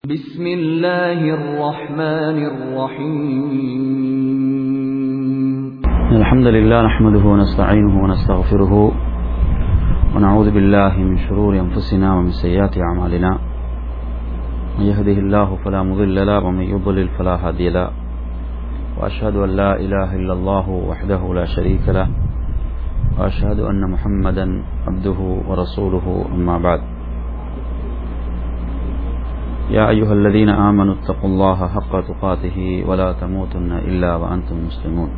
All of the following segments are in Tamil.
بسم الله الرحمن الرحيم الحمد لله نحمده ونستعينه ونستغفره ونعوذ بالله من شرور أنفسنا ومن سيئات أعمالنا من يهده الله فلا مضل له ومن يضلل فلا هادي له وأشهد أن لا إله إلا الله وحده لا شريك له وأشهد أن محمدا عبده ورسوله أما بعد يا أيها الذين آمنوا اتقوا الله حق تقاته ولا تموتن إلا وأنتم مسلمون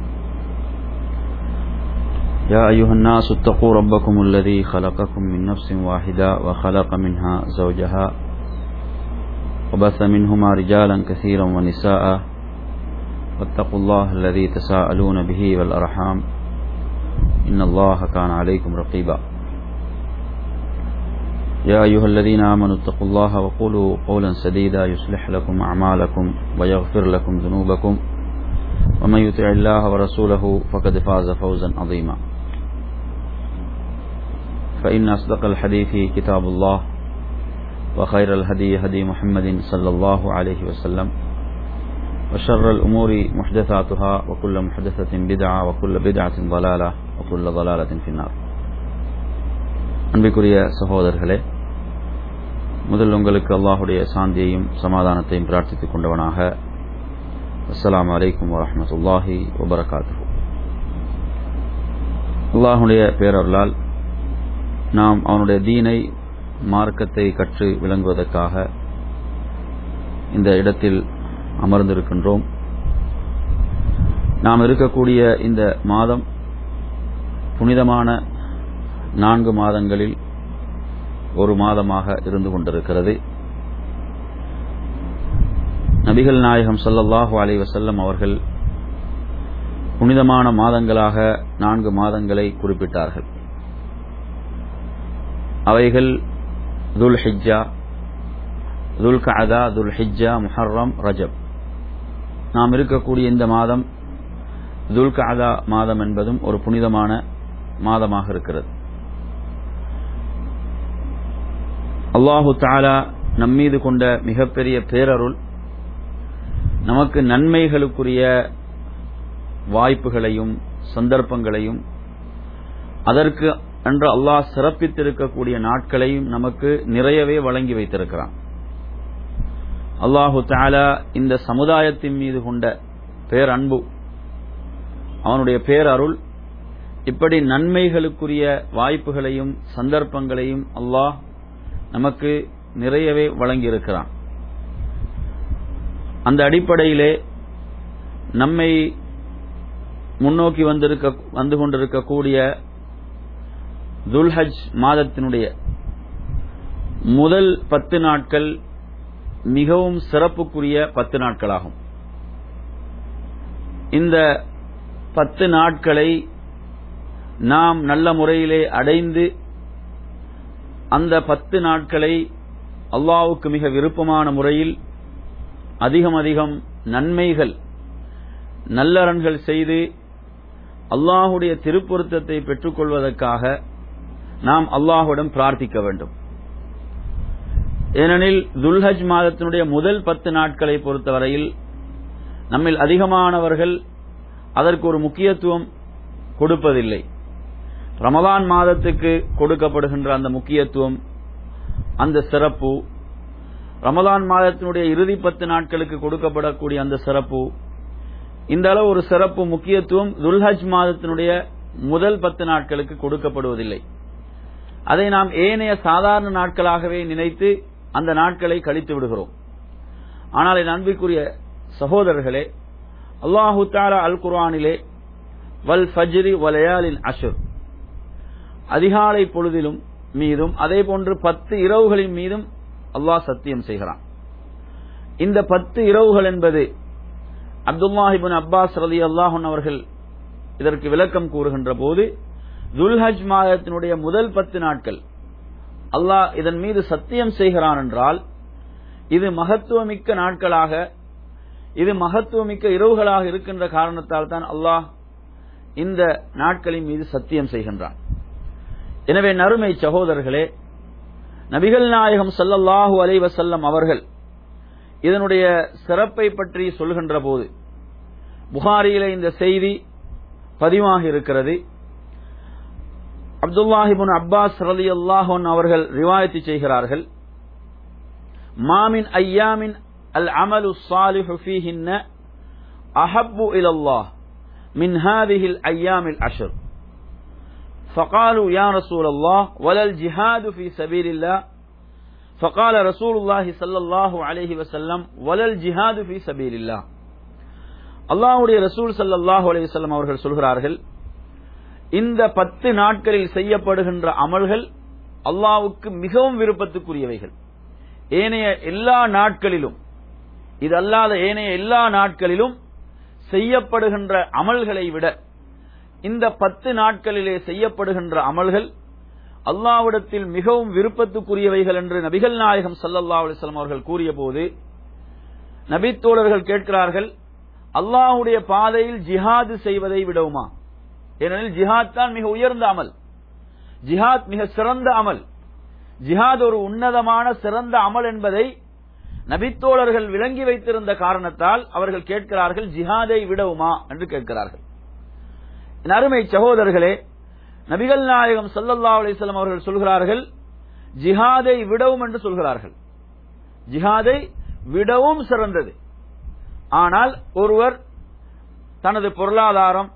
يا أيها الناس اتقوا ربكم الذي خلقكم من نفس واحدة وخلق منها زوجها وبث منهما رجالا كثيرا ونساء واتقوا الله الذي تساءلون به والأرحام إن الله كان عليكم رقيبا يا أيها الذين آمنوا اتقوا الله وقولوا قولا سديدا يصلح لكم أعمالكم ويغفر لكم ذنوبكم ومن يطع الله ورسوله فقد فاز فوزا عظيما فإن أصدق الحديث كتاب الله وخير الهدي هدي محمد صلى الله عليه وسلم وشر الأمور محدثاتها وكل محدثة بدعة وكل بدعة ضلالة وكل ضلالة في النار அன்பிற்குரிய சகோதரர்களே முதல் உங்களுக்கு அல்லாஹுடைய சாந்தியையும் சமாதானத்தையும் பிரார்த்தித்துக் கொண்டவனாக அஸ்லாம் வலைக்கும் வரமத்துல்லாஹி வபரகாத்து அல்லாஹுடைய பேரருளால் நாம் அவனுடைய தீனை மார்க்கத்தை கற்று விளங்குவதற்காக இந்த இடத்தில் அமர்ந்திருக்கின்றோம் நாம் இருக்கக்கூடிய இந்த மாதம் புனிதமான நான்கு மாதங்களில் ஒரு மாதமாக இருந்து கொண்டிருக்கிறது நபிகள் நாயகம் சல்லல்லாஹு அலை வசல்லம் அவர்கள் புனிதமான மாதங்களாக நான்கு மாதங்களை குறிப்பிட்டார்கள் அவைகள் துல் ஹிஜ்ஜா துல் கதா துல் ஹிஜ்ஜா முஹர்ரம் ரஜப் நாம் இருக்கக்கூடிய இந்த மாதம் துல் கதா மாதம் என்பதும் ஒரு புனிதமான மாதமாக இருக்கிறது அல்லாஹு தாலா நம்மீது கொண்ட மிகப்பெரிய பேரருள் நமக்கு நன்மைகளுக்குரிய வாய்ப்புகளையும் சந்தர்ப்பங்களையும் அதற்கு அன்று அல்லாஹ் சிறப்பித்திருக்கக்கூடிய நாட்களையும் நமக்கு நிறையவே வழங்கி வைத்திருக்கிறான் அல்லாஹு தாலா இந்த சமுதாயத்தின் மீது கொண்ட பேரன்பு அவனுடைய பேரருள் இப்படி நன்மைகளுக்குரிய வாய்ப்புகளையும் சந்தர்ப்பங்களையும் அல்லாஹ் நமக்கு நிறையவே வழங்கியிருக்கிறான் அந்த அடிப்படையிலே நம்மை முன்னோக்கி வந்திருக்க வந்து கொண்டிருக்கக்கூடிய துல்ஹஜ் மாதத்தினுடைய முதல் பத்து நாட்கள் மிகவும் சிறப்புக்குரிய பத்து நாட்களாகும் இந்த பத்து நாட்களை நாம் நல்ல முறையிலே அடைந்து அந்த பத்து நாட்களை அல்லாவுக்கு மிக விருப்பமான முறையில் அதிகம் அதிகம் நன்மைகள் நல்லறன்கள் செய்து அல்லாஹுடைய திருப்பொருத்தத்தை பெற்றுக்கொள்வதற்காக நாம் அல்லாஹுடன் பிரார்த்திக்க வேண்டும் ஏனெனில் துல்ஹஜ் மாதத்தினுடைய முதல் பத்து நாட்களை பொறுத்தவரையில் நம்மில் அதிகமானவர்கள் அதற்கு ஒரு முக்கியத்துவம் கொடுப்பதில்லை ரமதான் மாதத்துக்கு கொடுக்கப்படுகின்ற அந்த முக்கியத்துவம் அந்த சிறப்பு ரமதான் மாதத்தினுடைய இறுதி பத்து நாட்களுக்கு கொடுக்கப்படக்கூடிய அந்த சிறப்பு இந்த அளவு ஒரு சிறப்பு முக்கியத்துவம் துல்ஹஜ் மாதத்தினுடைய முதல் பத்து நாட்களுக்கு கொடுக்கப்படுவதில்லை அதை நாம் ஏனைய சாதாரண நாட்களாகவே நினைத்து அந்த நாட்களை கழித்து விடுகிறோம் ஆனால் என் அன்பிற்குரிய சகோதரர்களே அல்லாஹு தாரா அல் குர்ஆனிலே வல் ஃபஜ்ரி வலயாலின் அஷர் அதிகாலை பொழுதிலும் மீதும் அதே போன்று பத்து இரவுகளின் மீதும் அல்லாஹ் சத்தியம் செய்கிறான் இந்த பத்து இரவுகள் என்பது அப்துல்லாஹிபின் அப்பாஸ் ரதி அல்லாஹன் அவர்கள் இதற்கு விளக்கம் கூறுகின்ற போது துல்ஹஜ் மாதத்தினுடைய முதல் பத்து நாட்கள் அல்லாஹ் இதன் மீது சத்தியம் செய்கிறான் என்றால் இது மகத்துவமிக்க நாட்களாக இது மகத்துவமிக்க இரவுகளாக இருக்கின்ற காரணத்தால் தான் அல்லாஹ் இந்த நாட்களின் மீது சத்தியம் செய்கின்றான் எனவே நறுமை சகோதரர்களே நபிகள் நாயகம் ஸல்லல்லாஹு அலைஹி வஸல்லம் அவர்கள் இதனுடைய சிறப்பை பற்றி சொல்கின்ற போது புகாரியில இந்த செய்தி பதிவாகி இருக்கிறது அப்துல்லாஹிபின் அப்பாஸ் ரலி அல்லாஹன் அவர்கள் ரிவாயத்து செய்கிறார்கள் மாமின் ஐயாமின் அல் அமலு சாலிஹு ஃபீஹின்ன அஹப்பு இலல்லாஹ் மின் ஹாதிஹில் ஐயாமில் அஷர் فقالوا يا رسول الله ولا الجهاد في سبيل الله فقال رسول الله صلى الله عليه وسلم ولا الجهاد في سبيل الله அல்லாஹ்வுடைய ரசூல் ஸல்லல்லாஹு அலைஹி வஸல்லம் அவர்கள் சொல்கிறார்கள் இந்த பத்து நாட்களில் செய்யப்படுகின்ற அமல்கள் அல்லாஹ்வுக்கு மிகவும் விருப்பத்துக்குரியவைகள் ஏனைய எல்லா நாட்களிலும் இது அல்லாத ஏனைய எல்லா நாட்களிலும் செய்யப்படுகின்ற அமல்களை விட இந்த பத்து நாட்களிலே செய்யப்படுகின்ற அமல்கள் அல்லாவிடத்தில் மிகவும் விருப்பத்துக்குரியவைகள் என்று நபிகள் நாயகம் சல்லல்லா அலிஸ்லாம் அவர்கள் கூறிய போது நபித்தோழர்கள் கேட்கிறார்கள் அல்லாஹுடைய பாதையில் ஜிஹாது செய்வதை விடவுமா ஏனெனில் ஜிஹாத் தான் மிக உயர்ந்த அமல் ஜிஹாத் மிக சிறந்த அமல் ஜிஹாத் ஒரு உன்னதமான சிறந்த அமல் என்பதை நபித்தோழர்கள் விளங்கி வைத்திருந்த காரணத்தால் அவர்கள் கேட்கிறார்கள் ஜிஹாதை விடவுமா என்று கேட்கிறார்கள் என் அருமை சகோதரர்களே நபிகள் நாயகம் சல்லல்லா அலிஸ்லாம் அவர்கள் சொல்கிறார்கள் ஜிஹாதை விடவும் என்று சொல்கிறார்கள் ஜிஹாதை விடவும் சிறந்தது ஆனால் ஒருவர் தனது பொருளாதாரம்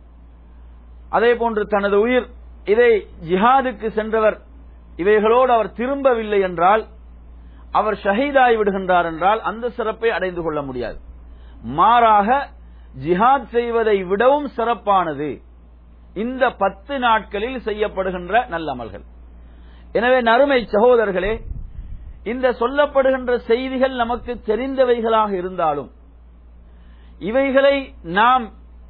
அதே போன்று தனது உயிர் இதை ஜிஹாதுக்கு சென்றவர் இவைகளோடு அவர் திரும்பவில்லை என்றால் அவர் ஷஹீதாகி விடுகின்றார் என்றால் அந்த சிறப்பை அடைந்து கொள்ள முடியாது மாறாக ஜிஹாத் செய்வதை விடவும் சிறப்பானது இந்த பத்து நாட்களில் செய்யப்படுகின்ற நல்லமல்கள் எனவே நறுமை சகோதரர்களே இந்த சொல்லப்படுகின்ற செய்திகள் நமக்கு தெரிந்தவைகளாக இருந்தாலும் இவைகளை நாம்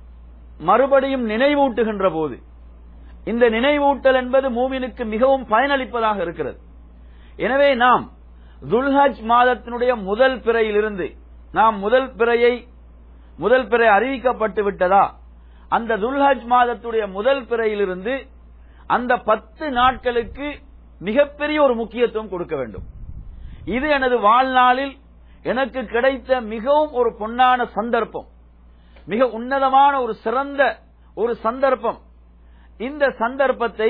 மறுபடியும் நினைவூட்டுகின்ற போது இந்த நினைவூட்டல் என்பது மூமினுக்கு மிகவும் பயனளிப்பதாக இருக்கிறது எனவே நாம் துல்ஹஜ் மாதத்தினுடைய முதல் பிறையிலிருந்து நாம் முதல் பிறையை முதல் பிறை அறிவிக்கப்பட்டு விட்டதா அந்த துல்ஹஜ் மாதத்துடைய முதல் பிறையிலிருந்து அந்த பத்து நாட்களுக்கு மிகப்பெரிய ஒரு முக்கியத்துவம் கொடுக்க வேண்டும் இது எனது வாழ்நாளில் எனக்கு கிடைத்த மிகவும் ஒரு பொன்னான சந்தர்ப்பம் மிக உன்னதமான ஒரு சிறந்த ஒரு சந்தர்ப்பம் இந்த சந்தர்ப்பத்தை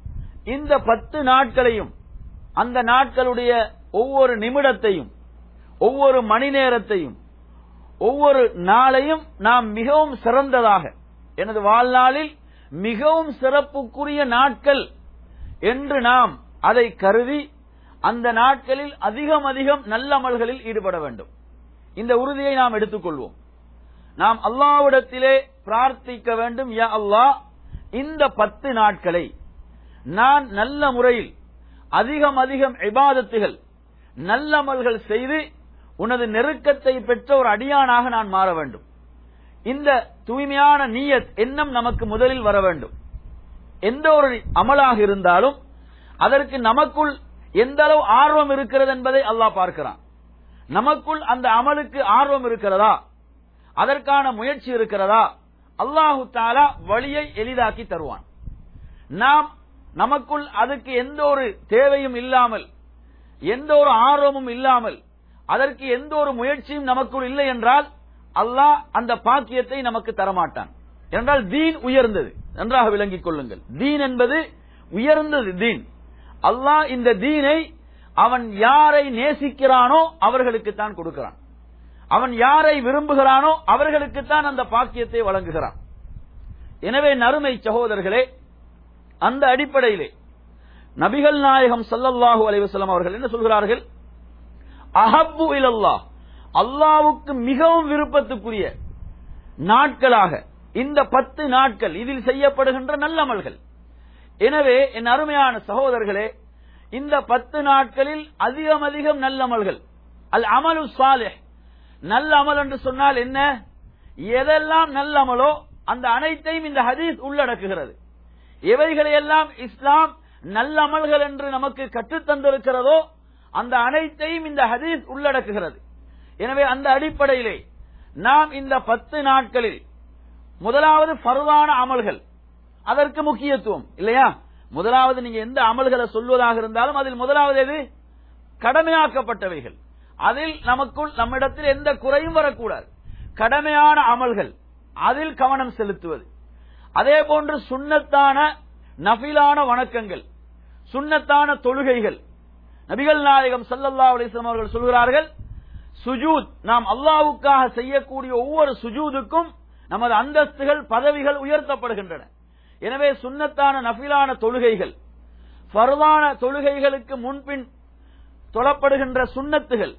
இந்த பத்து நாட்களையும் அந்த நாட்களுடைய ஒவ்வொரு நிமிடத்தையும் ஒவ்வொரு மணி நேரத்தையும் ஒவ்வொரு நாளையும் நாம் மிகவும் சிறந்ததாக எனது வாழ்நாளில் மிகவும் சிறப்புக்குரிய நாட்கள் என்று நாம் அதை கருதி அந்த நாட்களில் அதிகம் அதிகம் நல்லமல்களில் ஈடுபட வேண்டும் இந்த உறுதியை நாம் எடுத்துக்கொள்வோம் நாம் அல்லாவிடத்திலே பிரார்த்திக்க வேண்டும் யா அல்லாஹ் இந்த பத்து நாட்களை நான் நல்ல முறையில் அதிகம் அதிகம் இபாதத்துகள் நல்லமல்கள் செய்து உனது நெருக்கத்தை பெற்ற ஒரு அடியானாக நான் மாற வேண்டும் இந்த தூய்மையான நீயத் எண்ணம் நமக்கு முதலில் வர வேண்டும் எந்த ஒரு அமலாக இருந்தாலும் அதற்கு நமக்குள் எந்த அளவு ஆர்வம் இருக்கிறது என்பதை அல்லாஹ் பார்க்கிறான் நமக்குள் அந்த அமலுக்கு ஆர்வம் இருக்கிறதா அதற்கான முயற்சி இருக்கிறதா அல்லாஹு தாலா வழியை எளிதாக்கி தருவான் நாம் நமக்குள் அதுக்கு எந்த ஒரு தேவையும் இல்லாமல் எந்த ஒரு ஆர்வமும் இல்லாமல் அதற்கு எந்த ஒரு முயற்சியும் நமக்குள் இல்லை என்றால் அல்லாஹ் அந்த பாக்கியத்தை நமக்கு தரமாட்டான் என்றால் தீன் உயர்ந்தது நன்றாக விளங்கிக் கொள்ளுங்கள் தீன் என்பது உயர்ந்தது தீன் அல்லாஹ் இந்த தீனை அவன் யாரை நேசிக்கிறானோ அவர்களுக்கு தான் கொடுக்கிறான் அவன் யாரை விரும்புகிறானோ அவர்களுக்குத்தான் அந்த பாக்கியத்தை வழங்குகிறான் எனவே நறுமை சகோதரர்களே அந்த அடிப்படையிலே நபிகள் நாயகம் சல்லல்லாஹு அலைவசல்லம் அவர்கள் என்ன சொல்கிறார்கள் அஹப்பு இலல்லாஹ் அல்லாவுக்கு மிகவும் விருப்பத்துக்குரிய நாட்களாக இந்த பத்து நாட்கள் இதில் செய்யப்படுகின்ற நல்லமல்கள் எனவே என் அருமையான சகோதரர்களே இந்த பத்து நாட்களில் அதிகம் அதிகம் நல்லமல்கள் அல் அமலு சாலிஹ் நல்ல அமல் என்று சொன்னால் என்ன எதெல்லாம் நல்ல அமலோ அந்த அனைத்தையும் இந்த ஹதீஸ் உள்ளடக்குகிறது எவைகளையெல்லாம் இஸ்லாம் நல்ல அமல்கள் என்று நமக்கு கற்றுத்தந்திருக்கிறதோ அந்த அனைத்தையும் இந்த ஹதீஸ் உள்ளடக்குகிறது எனவே அந்த அடிப்படையிலே நாம் இந்த பத்து நாட்களில் முதலாவது பருவான அமல்கள் அதற்கு முக்கியத்துவம் இல்லையா முதலாவது நீங்க எந்த அமல்களை சொல்வதாக இருந்தாலும் அதில் முதலாவது எது கடமையாக்கப்பட்டவைகள் அதில் நமக்குள் நம்மிடத்தில் எந்த குறையும் வரக்கூடாது கடமையான அமல்கள் அதில் கவனம் செலுத்துவது அதே போன்று சுண்ணத்தான நபிலான வணக்கங்கள் சுண்ணத்தான தொழுகைகள் நபிகள் நாயகம் ஸல்லல்லாஹு அலைஹி வஸல்லம் அவர்கள் சொல்கிறார்கள் சுஜூத் நாம் அல்லாஹ்வுக்காக செய்யக்கூடிய ஒவ்வொரு சுஜூதுக்கும் நமது அந்தஸ்துகள் பதவிகள் உயர்த்தப்படுகின்றன எனவே சுண்ணத்தான நஃபிலான தொழுகைகள் ஃபர்தான தொழுகைகளுக்கு முன்பின் தொழப்படுகின்ற சுண்ணத்துகள்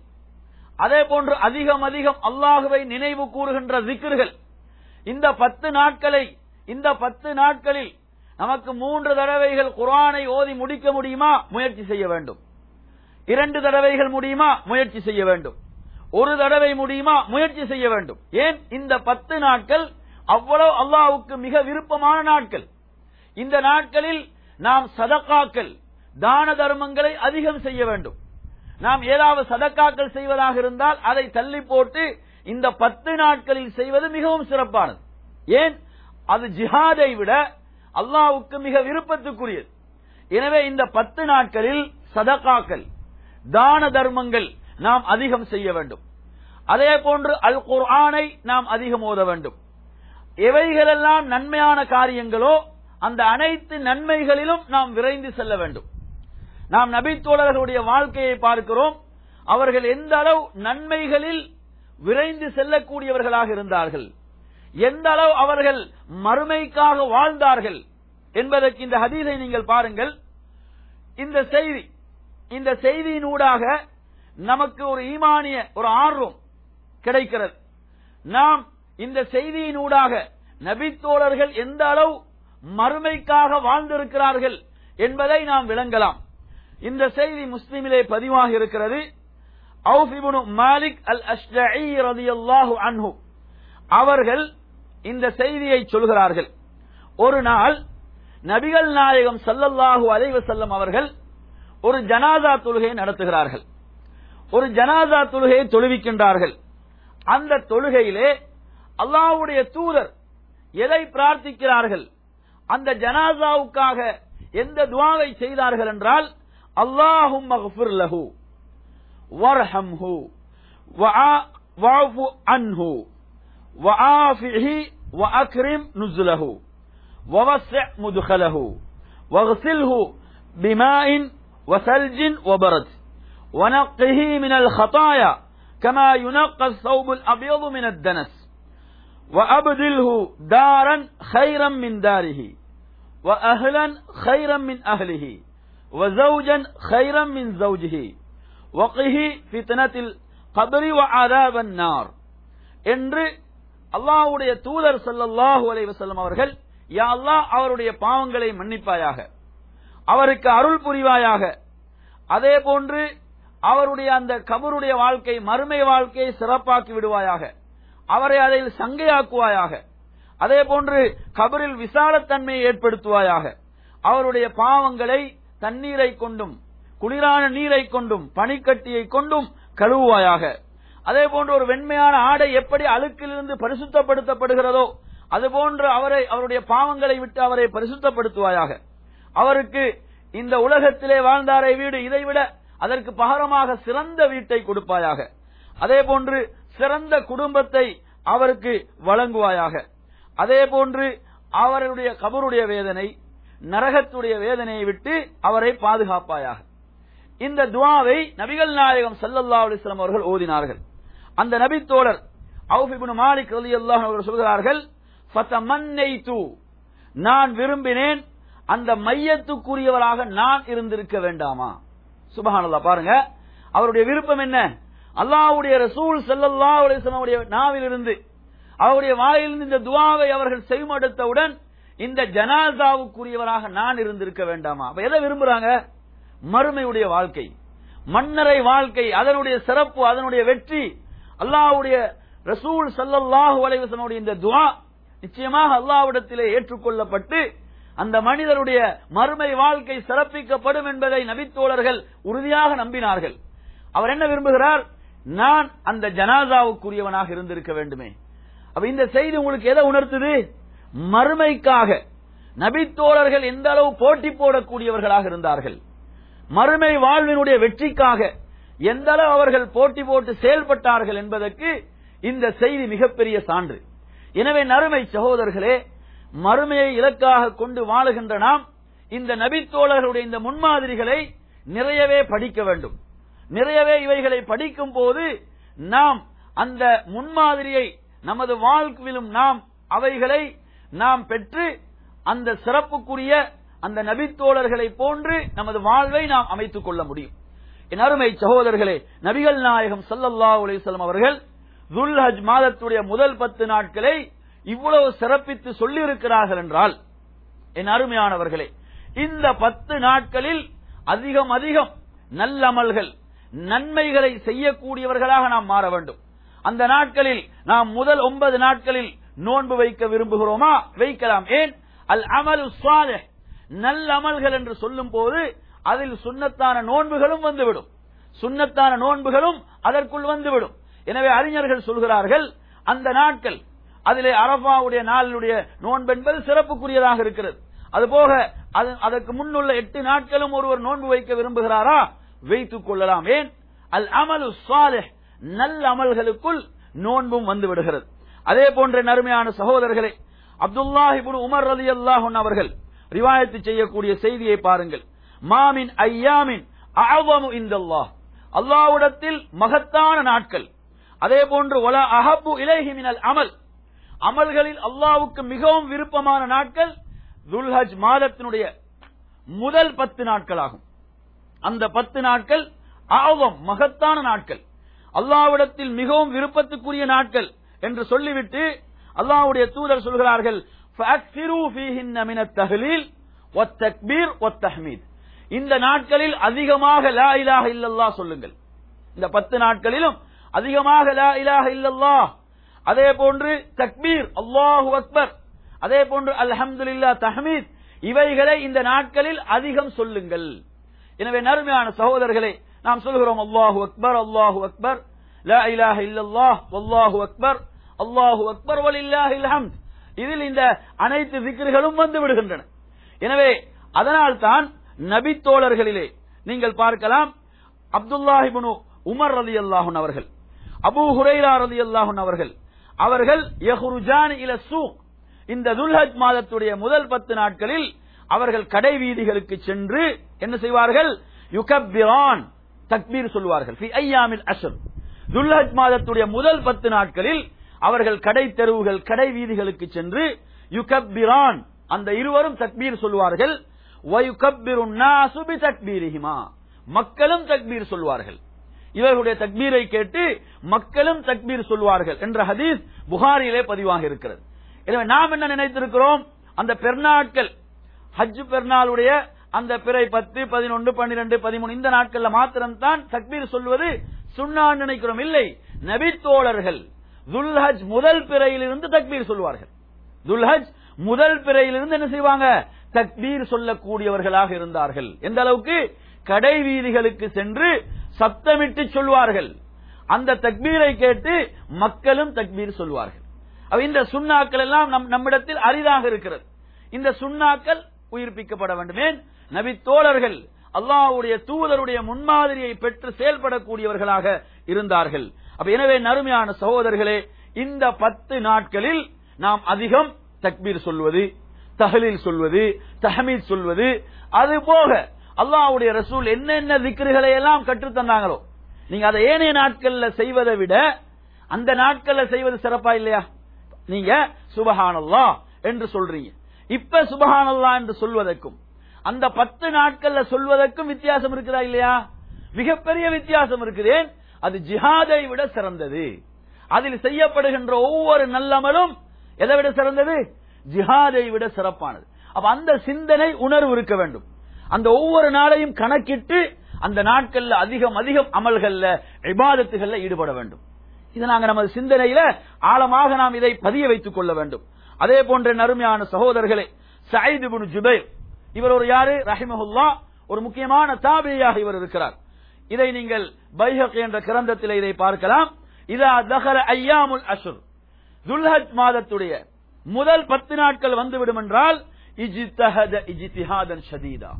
அதே போன்று அதிகம் அதிகம் அல்லாஹுவை நினைவு கூறுகின்ற திக்ர்கள் இந்த பத்து நாட்களை இந்த பத்து நாட்களில் நமக்கு மூன்று தடவைகள் குர்ஆனை ஓதி முடிக்க முடியுமா முயற்சி செய்ய வேண்டும் இரண்டு தடவைகள் முடியுமா முயற்சி செய்ய வேண்டும் ஒரு தடவை முடியுமா முயற்சி செய்ய வேண்டும் ஏன் இந்த பத்து நாட்கள் அவ்வளவு அல்லாஹ்வுக்கு மிக விருப்பமான நாட்கள் இந்த நாட்களில் நாம் சதக்காக்கள் தான தர்மங்களை அதிகம் செய்ய வேண்டும் நாம் ஏதாவது சதக்காக்கள் செய்வதாக இருந்தால் அதை தள்ளி போட்டு இந்த பத்து நாட்களில் செய்வது மிகவும் சிறப்பானது ஏன் அது ஜிஹாதை விட அல்லாஹ்வுக்கு மிக விருப்பத்துக்குரியது எனவே இந்த பத்து நாட்களில் சதக்காக்கள் தான தர்மங்கள் நாம் அதிகம் செய்ய வேண்டும் அதே போன்று அல் குர்ஆனை நாம் அதிகம் ஓத வேண்டும் எவைகளெல்லாம் நன்மையான காரியங்களோ அந்த அனைத்து நன்மைகளிலும் நாம் விரைந்து செல்ல வேண்டும் நாம் நபித்தோழர்களுடைய வாழ்க்கையை பார்க்கிறோம் அவர்கள் எந்த அளவு நன்மைகளில் விரைந்து செல்லக்கூடியவர்களாக இருந்தார்கள் எந்த அளவு அவர்கள் மறுமைக்காக வாழ்ந்தார்கள் என்பதற்கு இந்த ஹதீஸை நீங்கள் பாருங்கள் இந்த செய்தி இந்த செய்தியினூடாக நமக்கு ஒரு ஈமானிய ஒரு ஆர்வம் கிடைக்கிறது நாம் இந்த செய்தியினூடாக நபித்தோழர்கள் எந்த அளவு மறுமைக்காக வாழ்ந்திருக்கிறார்கள் என்பதை நாம் விளங்கலாம் இந்த செய்தி முஸ்லிமிலே பதிவாக இருக்கிறது அவுஃப் இப்னு மாலிக் அல் அஷ்ஜஇ ரலியல்லாஹு அன்ஹு அவர்கள் இந்த செய்தியை சொல்கிறார்கள் ஒரு நாள் நபிகள் நாயகம் ஸல்லல்லாஹு அலைஹி வஸல்லம் அவர்கள் ஒரு ஜனாதா தொழுகையை நடத்துகிறார்கள் ஒரு ஜனாதா தொழுகையை தொழுவிக்கின்றார்கள் அந்த தொழுகையிலே அல்லாஹ்வுடைய தூதர் எதை பிரார்த்திக்கிறார்கள் அந்த ஜனாசாவுக்காக எந்த துவாவை செய்தார்கள் என்றால் அல்லாஹும் மக்ஃபிர் லஹு வர்ஹம்ஹு வஅஃபு அன்ஹு وعافه وأكرم نزله ووسع مدخله واغسله بماء وثلج وبرد ونقه من الخطايا كما ينقى الثوب الأبيض من الدنس وأبدله دارا خيرا من داره وأهلا خيرا من أهله وزوجا خيرا من زوجه وقه فتنة القبر وعذاب النار என்று அல்லாஹ்வுடைய தூதர் ஸல்லல்லாஹு அலைஹி வஸல்லம் அவர்கள் யா அல்லாஹ் அவருடைய பாவங்களை மன்னிப்பாயாக அவருக்கு அருள் புரிவாயாக அதே போன்று அவருடைய அந்த கபருடைய வாழ்க்கை மறுமை வாழ்க்கையை சிறப்பாக்கி விடுவாயாக அவரை அதில் சங்கையாக்குவாயாக அதே போன்று கபரில் விசாலத்தன்மையை ஏற்படுத்துவாயாக அவருடைய பாவங்களை தண்ணீரை கொண்டும் குளிரான நீரை கொண்டும் பனிக்கட்டியை கொண்டும் கழுவுவாயாக அதே போன்று ஒரு வெண்மையான ஆடை எப்படி அழுக்கிலிருந்து பரிசுத்தப்படுத்தப்படுகிறதோ அதுபோன்று அவரை அவருடைய பாவங்களை விட்டு அவரை பரிசுத்தப்படுத்துவாயாக அவருக்கு இந்த உலகத்திலே வாழ்ந்தாரை வீடு இதைவிட அதற்கு பகரமாக சிறந்த வீட்டை கொடுப்பாயாக அதே போன்று சிறந்த குடும்பத்தை அவருக்கு வழங்குவாயாக அதே போன்று அவருடைய கபருடைய வேதனை நரகத்துடைய வேதனையை விட்டு அவரை பாதுகாப்பாயாக இந்த துவாவை நபிகள் நாயகம் ஸல்லல்லாஹு அலைஹி வஸல்லம் அவர்கள் ஓதினார்கள் அந்த நபி தோழர் அவுஃப் இப்னு மாலிக் ரலியல்லாஹு அவர்கள் சொல்கிறார்கள் ஃபதமன்னைது நான் விரும்பினேன் அந்த மையத்துக்குரியவராக நான் இருந்திருக்க வேண்டாமா சுபஹானல்லாஹ் பாருங்க அவருடைய விருப்பம் என்ன அல்லாஹ்வுடைய ரசூல் ஸல்லல்லாஹு அலைஹி வஸல்லம் உடைய நாவிலிருந்து அவருடைய வாயிலிருந்து இந்த துவாவை அவர்கள் செய்மடுத்தவுடன் இந்த ஜனாசாவுக்குரியவராக நான் இருந்திருக்க வேண்டாமா அப்ப எதை விரும்புறாங்க மறுமையுடைய வாழ்க்கை மன்னரை வாழ்க்கை அதனுடைய சிறப்பு அதனுடைய வெற்றி அல்லாஹ்வுடைய ரசூல் ஸல்லல்லாஹு அலைஹி வஸல்லம் இந்த துஆ நிச்சயமாக அல்லாஹ்விடத்திலே ஏற்றுக்கொள்ளப்பட்டு அந்த மனிதருடைய மறுமை வாழ்க்கை சிறப்பிக்கப்படும் என்பதை நபித்தோழர்கள் உறுதியாக நம்பினார்கள் அவர் என்ன விரும்புகிறார் நான் அந்த ஜனாசாவுக்குரியவனாக இருந்திருக்க வேண்டுமே அப்ப இந்த செய்தி உங்களுக்கு எதை உணர்த்துது மறுமைக்காக நபித்தோழர்கள் எந்த அளவு போட்டி போடக்கூடியவர்களாக இருந்தார்கள் மறுமை வாழ்வினுடைய வெற்றிக்காக எந்த அளவு அவர்கள் போட்டி போட்டு செயல்பட்டார்கள் என்பதற்கு இந்த செய்தி மிகப்பெரிய சான்று எனவே நறுமை சகோதரர்களே மறுமையை இலக்காக கொண்டு வாழுகின்ற நாம் இந்த நபித்தோழர்களுடைய இந்த முன்மாதிரிகளை நிறையவே படிக்க வேண்டும் நிறையவே இவைகளை படிக்கும் போது நாம் அந்த முன்மாதிரியை நமது வாழ்க்கையிலும் நாம் அவைகளை நாம் பெற்று அந்த சிறப்புக்குரிய அந்த நபித்தோழர்களை போன்று நமது வாழ்வை நாம் அமைத்துக் கொள்ள முடியும் என் அருமை சகோதரர்களே நபிகள் நாயகம் ஸல்லல்லாஹு அலைஹி வஸல்லம் அவர்கள் துல்ஹஜ் மாதத்துடைய முதல் பத்து நாட்களை இவ்வளவு சிறப்பித்து சொல்லி இருக்கிறார்கள் என்றால் என் அருமையானவர்களே இந்த பத்து நாட்களில் அதிகம் அதிகம் நல்லமல்கள் நன்மைகளை செய்யக்கூடியவர்களாக நாம் மாற வேண்டும் அந்த நாட்களில் நாம் முதல் ஒன்பது நாட்களில் நோன்பு வைக்க விரும்புகிறோமா வைக்கலாம் ஏன் அல் அமல் சாலிஹ் நல்ல அமல்கள் என்று சொல்லும் போது அதில் சுன்னத்தான நோன்புகளும் வந்துவிடும் சுன்னத்தான நோன்புகளும் அதற்குள் வந்துவிடும் எனவே அறிஞர்கள் சொல்கிறார்கள் அந்த நாட்கள் அதிலே அரபாவுடைய நாளுடைய நோன்பு என்பது சிறப்புக்குரியதாக இருக்கிறது அதுபோக அது- அதற்கு முன்னுள்ள எட்டு நாட்களும் ஒருவர் நோன்பு வைக்க விரும்புகிறாரா வைத்துக் கொள்ளலாம் ஏன் அல் அமலு சாலிஹ் நல்ல அமல்களுக்குள் நோன்பும் வந்து விடுகிறது அதே போன்ற நறுமையான சகோதரர்களே அப்துல்லாஹிபுன் உமர் ரலி அவர்கள் ரிவாயத்து செய்யக்கூடிய செய்தியை பாருங்கள் மாமின் ஐயாமின் அஅவமு இந்தல்லாஹ் அல்லாஹ்விடத்தில் மகத்தான நாட்கள் அதே போன்று வல அஹப்பு இலைஹி மினல் அமல் அமல்களில் அல்லாஹ்வுக்கு மிகவும் விருப்பமான நாட்கள் துல்ஹஜ் மாதத்தினுடைய முதல் பத்து நாட்களாகும் அந்த பத்து நாட்கள் ஆவம் மகத்தான நாட்கள் அல்லாஹ்விடத்தில் மிகவும் விருப்பத்துக்குரிய நாட்கள் என்று சொல்லிவிட்டு அல்லாஹ்வுடைய தூதர் சொல்கிறார்கள் فَأَكْثِرُوا فِيهِنَّ مِنَ التَّهْلِيلِ وَالتَّكْبِيرِ وَالتَّحْمீத் இந்த நாட்களில் அதிகமாக லா இலாஹ இல்லல்லாஹ் சொல்லுங்கள் இந்த பத்து நாட்களிலும் அதிகமாக லா இலாஹ இல்லல்லாஹ் அதே போன்று தக்பீர் அல்லாஹு அக்பர் அதே போன்று அல்ஹம்துலில்லாஹ் தஹ்மீத் இவைகளை இந்த நாட்களில் அதிகம் சொல்லுங்கள் எனவே நறுமையான சகோதரர்களே நாம் சொல்கிறோம் அல்லாஹு அக்பர் அல்லாஹு அக்பர் லா இலாஹ இல்லல்லாஹ் வல்லாஹு அக்பர் அல்லாஹு அக்பர் வலில்லாஹில் ஹம்த் இதில் இந்த அனைத்து திக்ருகளும் வந்து விடுகின்றன எனவே அதனால் தான் நபி தோழர்களிலே நீங்கள் பார்க்கலாம் அப்துல்லாஹிபுனு உமர் ரலி அல்லாஹுன் அவர்கள் அபூ ஹுரைரா ரலி அல்லாஹுன் அவர்கள் அவர்கள் யஹ்ருஜான் இல சூக் இந்த துல்ஹஜ் மாதத்துடைய முதல் பத்து நாட்களில் அவர்கள் கடை வீதிகளுக்கு சென்று என்ன செய்வார்கள் யுகப்பிரான் தக்பீர் சொல்வார்கள் ஃபி ஐயாமில் அஷர் துல்ஹஜ் மாதத்துடைய முதல் பத்து நாட்களில் அவர்கள் கடை தெருவுகள் கடை வீதிகளுக்கு சென்று யுகப்பிரான் அந்த இருவரும் தக்பீர் சொல்வார்கள் வயுகப்பிரு நாசு பி தக்பீரிஹிமா மக்களும் தக்பீர் சொல்வார்கள் இவர்களுடைய தக்பீரை கேட்டு மக்களும் தக்பீர் சொல்வார்கள் என்ற ஹதீஸ் புகாரியிலே பதிவாக இருக்கிறது எனவே நாம் என்ன நினைத்திருக்கிறோம் அந்த பெருநாட்கள் ஹஜ் பெருநாளுடைய அந்த பிறை பத்து பதினொன்று பன்னிரண்டு பதிமூணு இந்த நாட்கள்ல மாத்திரம்தான் தக்பீர் சொல்வது சுண்ணான்னு நினைக்கிறோம் இல்லை நபித்தோழர்கள் துல்ஹஜ் முதல் பிறையிலிருந்து தக்பீர் சொல்வார்கள் துல்ஹஜ் முதல் பிறையிலிருந்து என்ன செய்வாங்க தக்பீர் சொல்லக்கூடியவர்களாக இருந்தார்கள் எந்த அளவுக்கு கடை வீதிகளுக்கு சென்று சப்தமிட்டு சொல்வார்கள் அந்த தக்பீரை கேட்டு மக்களும் தக்பீர் சொல்வார்கள் அப்ப இந்த சுண்ணாக்கள் எல்லாம் நம் நம்மிடத்தில் அரிதாக இருக்கிறது இந்த சுண்ணாக்கள் உயிர்ப்பிக்கப்பட வேண்டும் ஏன் நபி தோழர்கள் அல்லாஹ்வுடைய தூதருடைய முன்மாதிரியை பெற்று செயல்படக்கூடியவர்களாக இருந்தார்கள் அப்ப எனவே நறுமையான சகோதரர்களே இந்த பத்து நாட்களில் நாம் அதிகம் தக்பீர் சொல்வது தஹலீல் சொல்வது தஹமீத் சொல்வது அது போக அல்லாஹ்வுடைய ரசூல் என்னென்ன திக்ருகளை எல்லாம் கற்றுத் தந்தாங்களோ நீங்க அதை ஏனைய நாட்கள்ல செய்வதை விட அந்த நாட்கள்ல செய்வது சிறப்பா இல்லையா நீங்க சுபஹானல்லா என்று சொல்றீங்க இப்ப சுபஹானல்லா என்று சொல்வதற்கும் அந்த பத்து நாட்கள்ல சொல்வதற்கும் வித்தியாசம் இருக்குதா இல்லையா மிகப்பெரிய வித்தியாசம் இருக்குது ஏன்? அது ஜிஹாதை விட சிறந்தது அதில் செய்யப்படுகின்ற ஒவ்வொரு நல்லமலும் எதை விட சிறந்தது ஜிஹாதை விட சிறப்பானது அப்ப அந்த சிந்தனை உணர்வு இருக்க வேண்டும் அந்த ஒவ்வொரு நாளையும் கணக்கிட்டு அந்த நாட்கள்ல அதிகம் அதிகம் அமல்கள்ல இபாதத்துகள்ல ஈடுபட வேண்டும் இது நாங்க நமது சிந்தனையில ஆழமாக நாம் இதை பதிய வைத்துக் கொள்ள வேண்டும் அதே போன்ற நறுமையான சகோதரர்களே சயீத் இப்னு ஜுபைர் இவர் ஒரு யாரு ரஹிமஹுல்லா ஒரு முக்கியமான தாபியாக இவர் இருக்கிறார் இதை நீங்கள் பைஹக் என்ற கிரந்தத்தில் இதை பார்க்கலாம் இதா தஹல ஐயாமுல் அஷுர் துல்ஹஜ் மாதத்துடைய முதல் பத்து நாட்கள் வந்துவிடும் என்றால் இஜ்தஹத இஜ்திஹாதன் ஷதீதா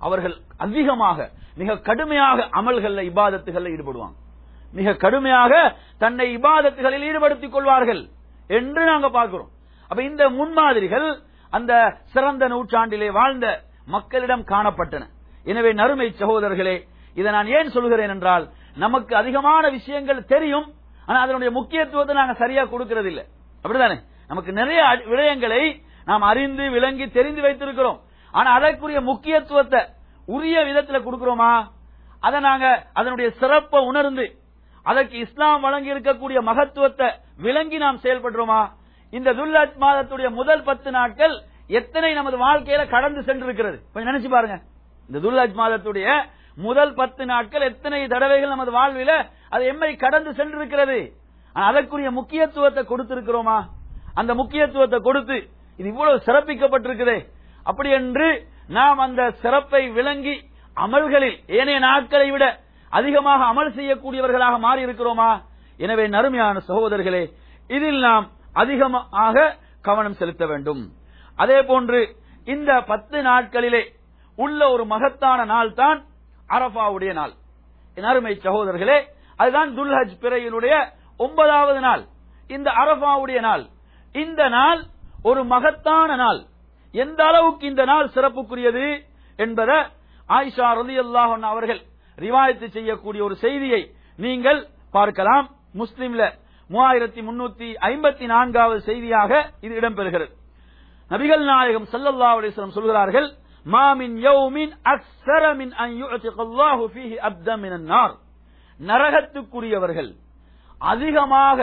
அவர்கள் அதிகமாக மிக கடுமையாக அமல்கள்ல இபாதத்துகள்ல ஈடுபடுவாங்க மிக கடுமையாக தன்னை இபாதத்துகளில் ஈடுபடுத்திக் கொள்வார்கள் என்று நாங்க பார்க்கிறோம் அப்ப இந்த முன்மாதிரிகள் அந்த சிறந்த நூற்றாண்டிலே வாழ்ந்த மக்களிடம் காணப்பட்டன எனவே நறுமை சகோதரர்களே இதை நான் ஏன் சொல்கிறேன் என்றால் நமக்கு அதிகமான விஷயங்கள் தெரியும் ஆனா அதனுடைய முக்கியத்துவத்தை நாங்க சரியா கொடுக்கிறது இல்ல அப்படிதானே நமக்கு நிறைய அடி- விடயங்களை நாம் அறிந்து விளங்கி தெரிந்து வைத்திருக்கிறோம் ஆனா அதற்குரிய முக்கியத்துவத்தை உரிய விதத்துல கொடுக்கிறோமா அதை நாங்க அதனுடைய சிறப்பை உணர்ந்து அதற்கு இஸ்லாம் வழங்கி இருக்கக்கூடிய மகத்துவத்தை விளங்கி நாம் செயல்படுறோமா இந்த துல்லத் மாதத்துடைய முதல் பத்து நாட்கள் எத்தனை நமது வாழ்க்கையில கடந்து சென்றிருக்கிறது கொஞ்சம் நினைச்சு பாருங்க இந்த துல்லத் மாதத்துடைய முதல் பத்து நாட்கள் எத்தனை தடவைகள் நமது வாழ்வில அது எம்மை கடந்து சென்றிருக்கிறது ஆனா அதற்குரிய முக்கியத்துவத்தை கொடுத்திருக்கிறோமா அந்த முக்கியத்துவத்தை கொடுத்து இது இவ்வளவு சிறப்பிக்கப்பட்டிருக்குதே அப்படி என்று நாம் அந்த சிறப்பை விளங்கி அமல்களில் ஏனைய நாட்களை விட அதிகமாக அமல் செய்யக்கூடியவர்களாக மாறி இருக்கிறோமா எனவே நறுமையான சகோதரர்களே இதில் நாம் அதிகமாக கவனம் செலுத்த வேண்டும் அதே போன்று இந்த பத்து நாட்களிலே உள்ள ஒரு மகத்தான நாள் தான் அரபாவுடைய நாள் என் அருமை சகோதரர்களே அதுதான் துல்ஹஜ் பிறையினுடைய ஒன்பதாவது நாள் இந்த அரபாவுடைய நாள் இந்த நாள் ஒரு மகத்தான நாள் எந்த அளவுக்கு இந்த நாள் சிறப்புக்குரியது என்பதை ஆயிஷா ரலியல்லாஹு அன்ஹா அவர்கள் ரிவாயத்து செய்யக்கூடிய ஒரு செய்தியை நீங்கள் பார்க்கலாம் முஸ்லிம்ல மூவாயிரத்தி முன்னூத்தி ஐம்பத்தி நான்காவது செய்தியாக இது இடம்பெறுகிறது நபிகள் நாயகம் ஸல்லல்லாஹு அலைஹி வஸல்லம் சொல்கிறார்கள் மாமின் யௌமின் அக்ஸர மின் அன் யுஅதிகல்லாஹு ஃபீஹி அப்த மினன் நார் நரகத்துக்குரியவர்கள் அதிகமாக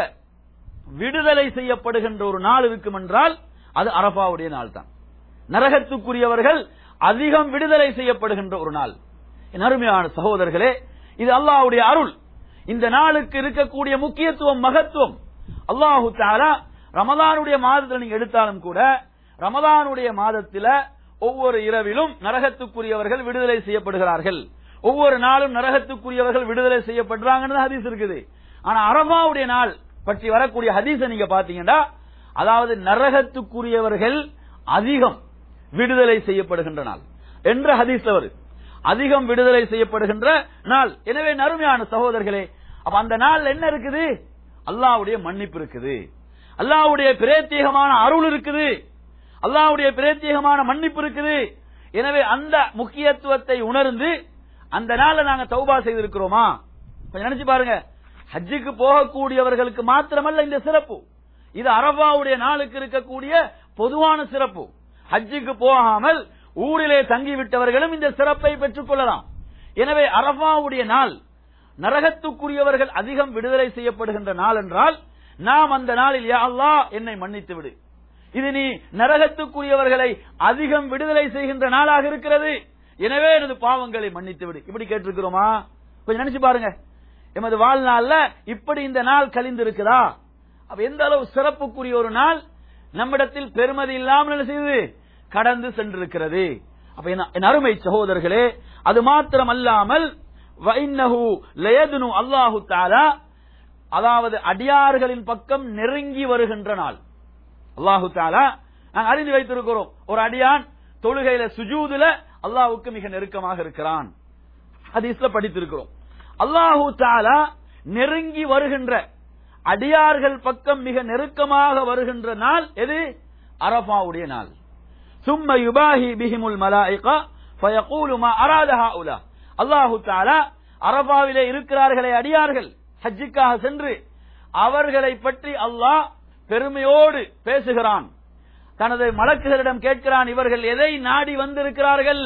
விடுதலை செய்யப்படுகின்ற ஒரு நாள் இருக்கும் என்றால் அது அரபாவுடைய நாள் தான் நரகத்துக்குரியவர்கள் அதிகம் விடுதலை செய்யப்படுகின்ற ஒரு நாள் என் அருமையான சகோதரர்களே இது அல்லாஹ்வுடைய அருள் இந்த நாளுக்கு இருக்கக்கூடிய முக்கியத்துவம் மகத்துவம் அல்லாஹு தாலா ரமதானுடைய மாதத்தில் நீங்க எடுத்தாலும் கூட ரமதானுடைய மாதத்தில ஒவ்வொரு இரவிலும் நரகத்துக்குரியவர்கள் விடுதலை செய்யப்படுகிறார்கள் ஒவ்வொரு நாளும் நரகத்துக்குரியவர்கள் விடுதலை செய்யப்படுறாங்கன்னு ஹதீஸ் இருக்குது ஆனா அரபாவுடைய நாள் பற்றி வரக்கூடிய ஹதீஸை நீங்க பாத்தீங்கன்னா அதாவது நரகத்துக்குரியவர்கள் அதிகம் விடுதலை செய்யப்படுகின்ற நாள் என்ற ஹதீஸ்ல வருது அதிகம் விடுதலை செய்யப்படுகின்ற நாள் எனவே நறுமையான சகோதரர்களே அப்ப அந்த நாள் என்ன இருக்குது அல்லாஹ்வுடைய மன்னிப்பு இருக்குது அல்லாஹ்வுடைய பிரத்யேகமான அருள் இருக்குது அல்லாஹ்வுடைய பிரத்யேகமான மன்னிப்பு இருக்குது எனவே அந்த முக்கியத்துவத்தை உணர்ந்து அந்த நாள்ல நாங்க தௌபா செய்திருக்கிறோமா கொஞ்சம் நினைச்சு பாருங்க ஹஜ்ஜுக்கு போகக்கூடியவர்களுக்கு மாத்திரமல்ல இந்த சிறப்பு இது அரபாவுடைய நாளுக்கு இருக்கக்கூடிய பொதுவான சிறப்பு ஹஜ்ஜுக்கு போகாமல் ஊரிலே தங்கிவிட்டவர்களும் இந்த சிறப்பை பெற்றுக் கொள்ளலாம் எனவே அரபாவுடைய நாள் நரகத்துக்குரியவர்கள் அதிகம் விடுதலை செய்யப்படுகின்ற நாள் என்றால் நாம் அந்த நாளில் யா அல்லாஹ் என்னை மன்னித்து விடு இது நீ நரகத்துக்குரியவர்களை அதிகம் விடுதலை செய்கின்ற நாளாக இருக்கிறது எனவே எனது பாவங்களை மன்னித்து விடு இப்படி கேட்டிருக்கிறோமா கொஞ்சம் நினைச்சு பாருங்க எமது வாழ்நாள்ல இப்படி இந்த நாள் கழிந்து இருக்குதா அப்ப எந்த அளவு சிறப்புக்குரிய ஒரு நாள் நம்மிடத்தில் பெருமதி இல்லாமல் என்ன செய்யுது கடந்து சென்றிருக்கிறது அப்ப என்ன- என் அருமை சகோதரர்களே அது மாத்திரம் அல்லாமல் வைன்னஹு லயதுனு அல்லாஹு தாலா அதாவது அடியார்களின் பக்கம் நெருங்கி வருகின்ற நாள் அல்லாஹு தாலா நாங்கள் அறிந்து வைத்திருக்கிறோம் ஒரு அடியான் தொழுகையில சுஜூதுல அல்லாஹ்வுக்கு மிக நெருக்கமாக இருக்கிறான் ஹதீஸ்ல படித்திருக்கிறோம் அல்லாஹு தாலா நெருங்கி வருகின்ற அடியார்கள் பக்கம் மிக நெருக்கமாக வருகின்ற நாள் எது அரபாவுடைய நாள் ثم يباهي بهم الملائكة فيقول ما أراد هؤلاء அல்லாஹு தாலா அரபாவிலே இருக்கிறார்களே அடியார்கள் ஹஜ்ஜுக்காக சென்று அவர்களை பற்றி அல்லாஹ் பெருமையோடு பேசுகிறான் தனது மலக்குகளிடம் கேட்கிறான் இவர்கள் எதை நாடி வந்திருக்கிறார்கள்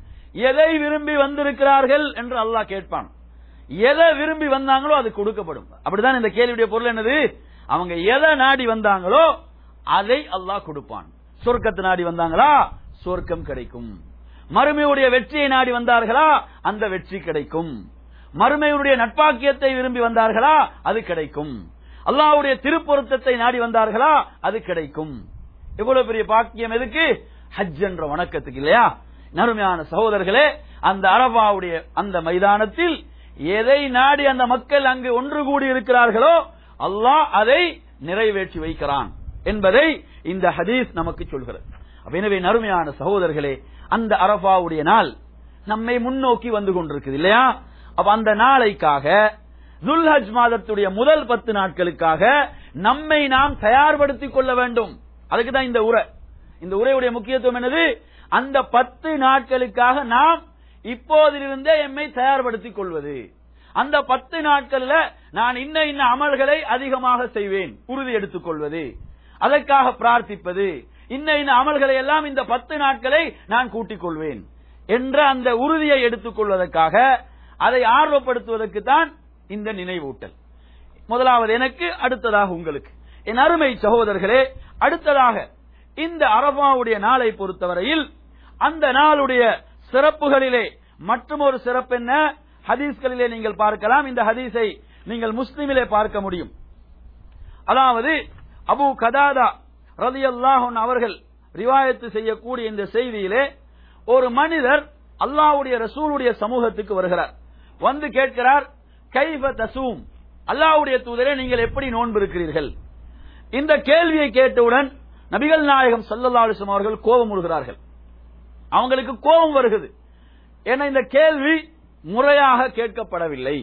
எதை விரும்பி வந்திருக்கிறார்கள் என்று அல்லாஹ் கேட்பான் எதை விரும்பி வந்தாங்களோ அது கொடுக்கப்படும் அப்படிதான் இந்த கேள்வியுடைய பொருள் என்னது அவங்க எதை நாடி வந்தாங்களோ அதை அல்லாஹ் கொடுப்பான் சொர்க்கத்தை நாடி வந்தாங்களா சொர்க்கம் கிடைக்கும் மறுமையுடைய வெற்றியை நாடி வந்தார்களா அந்த வெற்றி கிடைக்கும் மறுமையுடைய நட்பாக்கியத்தை விரும்பி வந்தார்களா அது கிடைக்கும் அல்லாஹ்வுடைய திருப்பொருத்தத்தை நாடி வந்தார்களா அது கிடைக்கும் எவ்வளவு பெரிய பாக்கியம் எதுக்கு ஹஜ் என்ற வணக்கத்துக்கு இல்லையா நறுமையான சகோதரர்களே அந்த அரபாவுடைய அந்த மைதானத்தில் எதை நாடி அந்த மக்கள் அங்கு ஒன்று கூடி இருக்கிறார்களோ அல்லாஹ் அதை நிறைவேற்றி வைக்கிறான் என்பதை இந்த ஹதீஸ் நமக்கு சொல்கிறது அப்ப எனவே நறுமையான சகோதரர்களே அந்த அரபாவுடைய நாள் நம்மை முன்னோக்கி வந்து கொண்டிருக்குது இல்லையா அப்ப அந்த நாளைக்காக துல்ஹஜ் மாதத்துடைய முதல் பத்து நாட்களுக்காக நம்மை நாம் தயார்படுத்திக் கொள்ள வேண்டும் அதுக்கு தான் இந்த உரை இந்த உரையுடைய முக்கியத்துவம் என்னது அந்த பத்து நாட்களுக்காக நாம் இப்போதிலிருந்தே எம்மை தயார்படுத்திக் கொள்வது அந்த பத்து நாட்கள்ல நான் இன்ன இன்ன அமல்களை அதிகமாக செய்வேன் உறுதி எடுத்துக் கொள்வது அதற்காக பிரார்த்திப்பது இன்ன இன்ன அமல்களை எல்லாம் இந்த பத்து நாட்களை நான் கூட்டிக் கொள்வேன் என்ற அந்த உறுதியை எடுத்துக் கொள்வதற்காக அதை ஆர்வப்படுத்துவதற்கு தான் இந்த நினைவூட்டல் முதலாவது எனக்கு அடுத்ததாக உங்களுக்கு என் அருமை சகோதரர்களே அடுத்ததாக இந்த அரபாவுடைய நாளை பொறுத்தவரையில் அந்த நாளுடைய சிறப்புகளிலே மற்றும் ஒரு சிறப்பு என்ன ஹதீஸ்களிலே நீங்கள் பார்க்கலாம் இந்த ஹதீஸை நீங்கள் முஸ்லிமிலே பார்க்க முடியும் அதாவது அபு கதாதா ரலியல்லாஹுன் அவர்கள் ரிவாயத்து செய்யக்கூடிய இந்த செய்தியிலே ஒரு மனிதர் அல்லாஹ்வுடைய ரசூலுடைய சமூகத்துக்கு வருகிறார் வந்து கேட்கிறார் கைஃப தசூம் அல்லாஹ்வுடைய தூதரே நீங்கள் எப்படி நோன்பு இருக்கிறீர்கள் இந்த கேள்வியை கேட்டவுடன் நபிகள் நாயகம் ஸல்லல்லாஹு அலைஹி வஸல்லம் அவர்கள் கோபம் உறுகிறார்கள் அவங்களுக்கு கோபம் வருகிறது ஏன்னா இந்த கேள்வி முறையாக கேட்கப்படவில்லை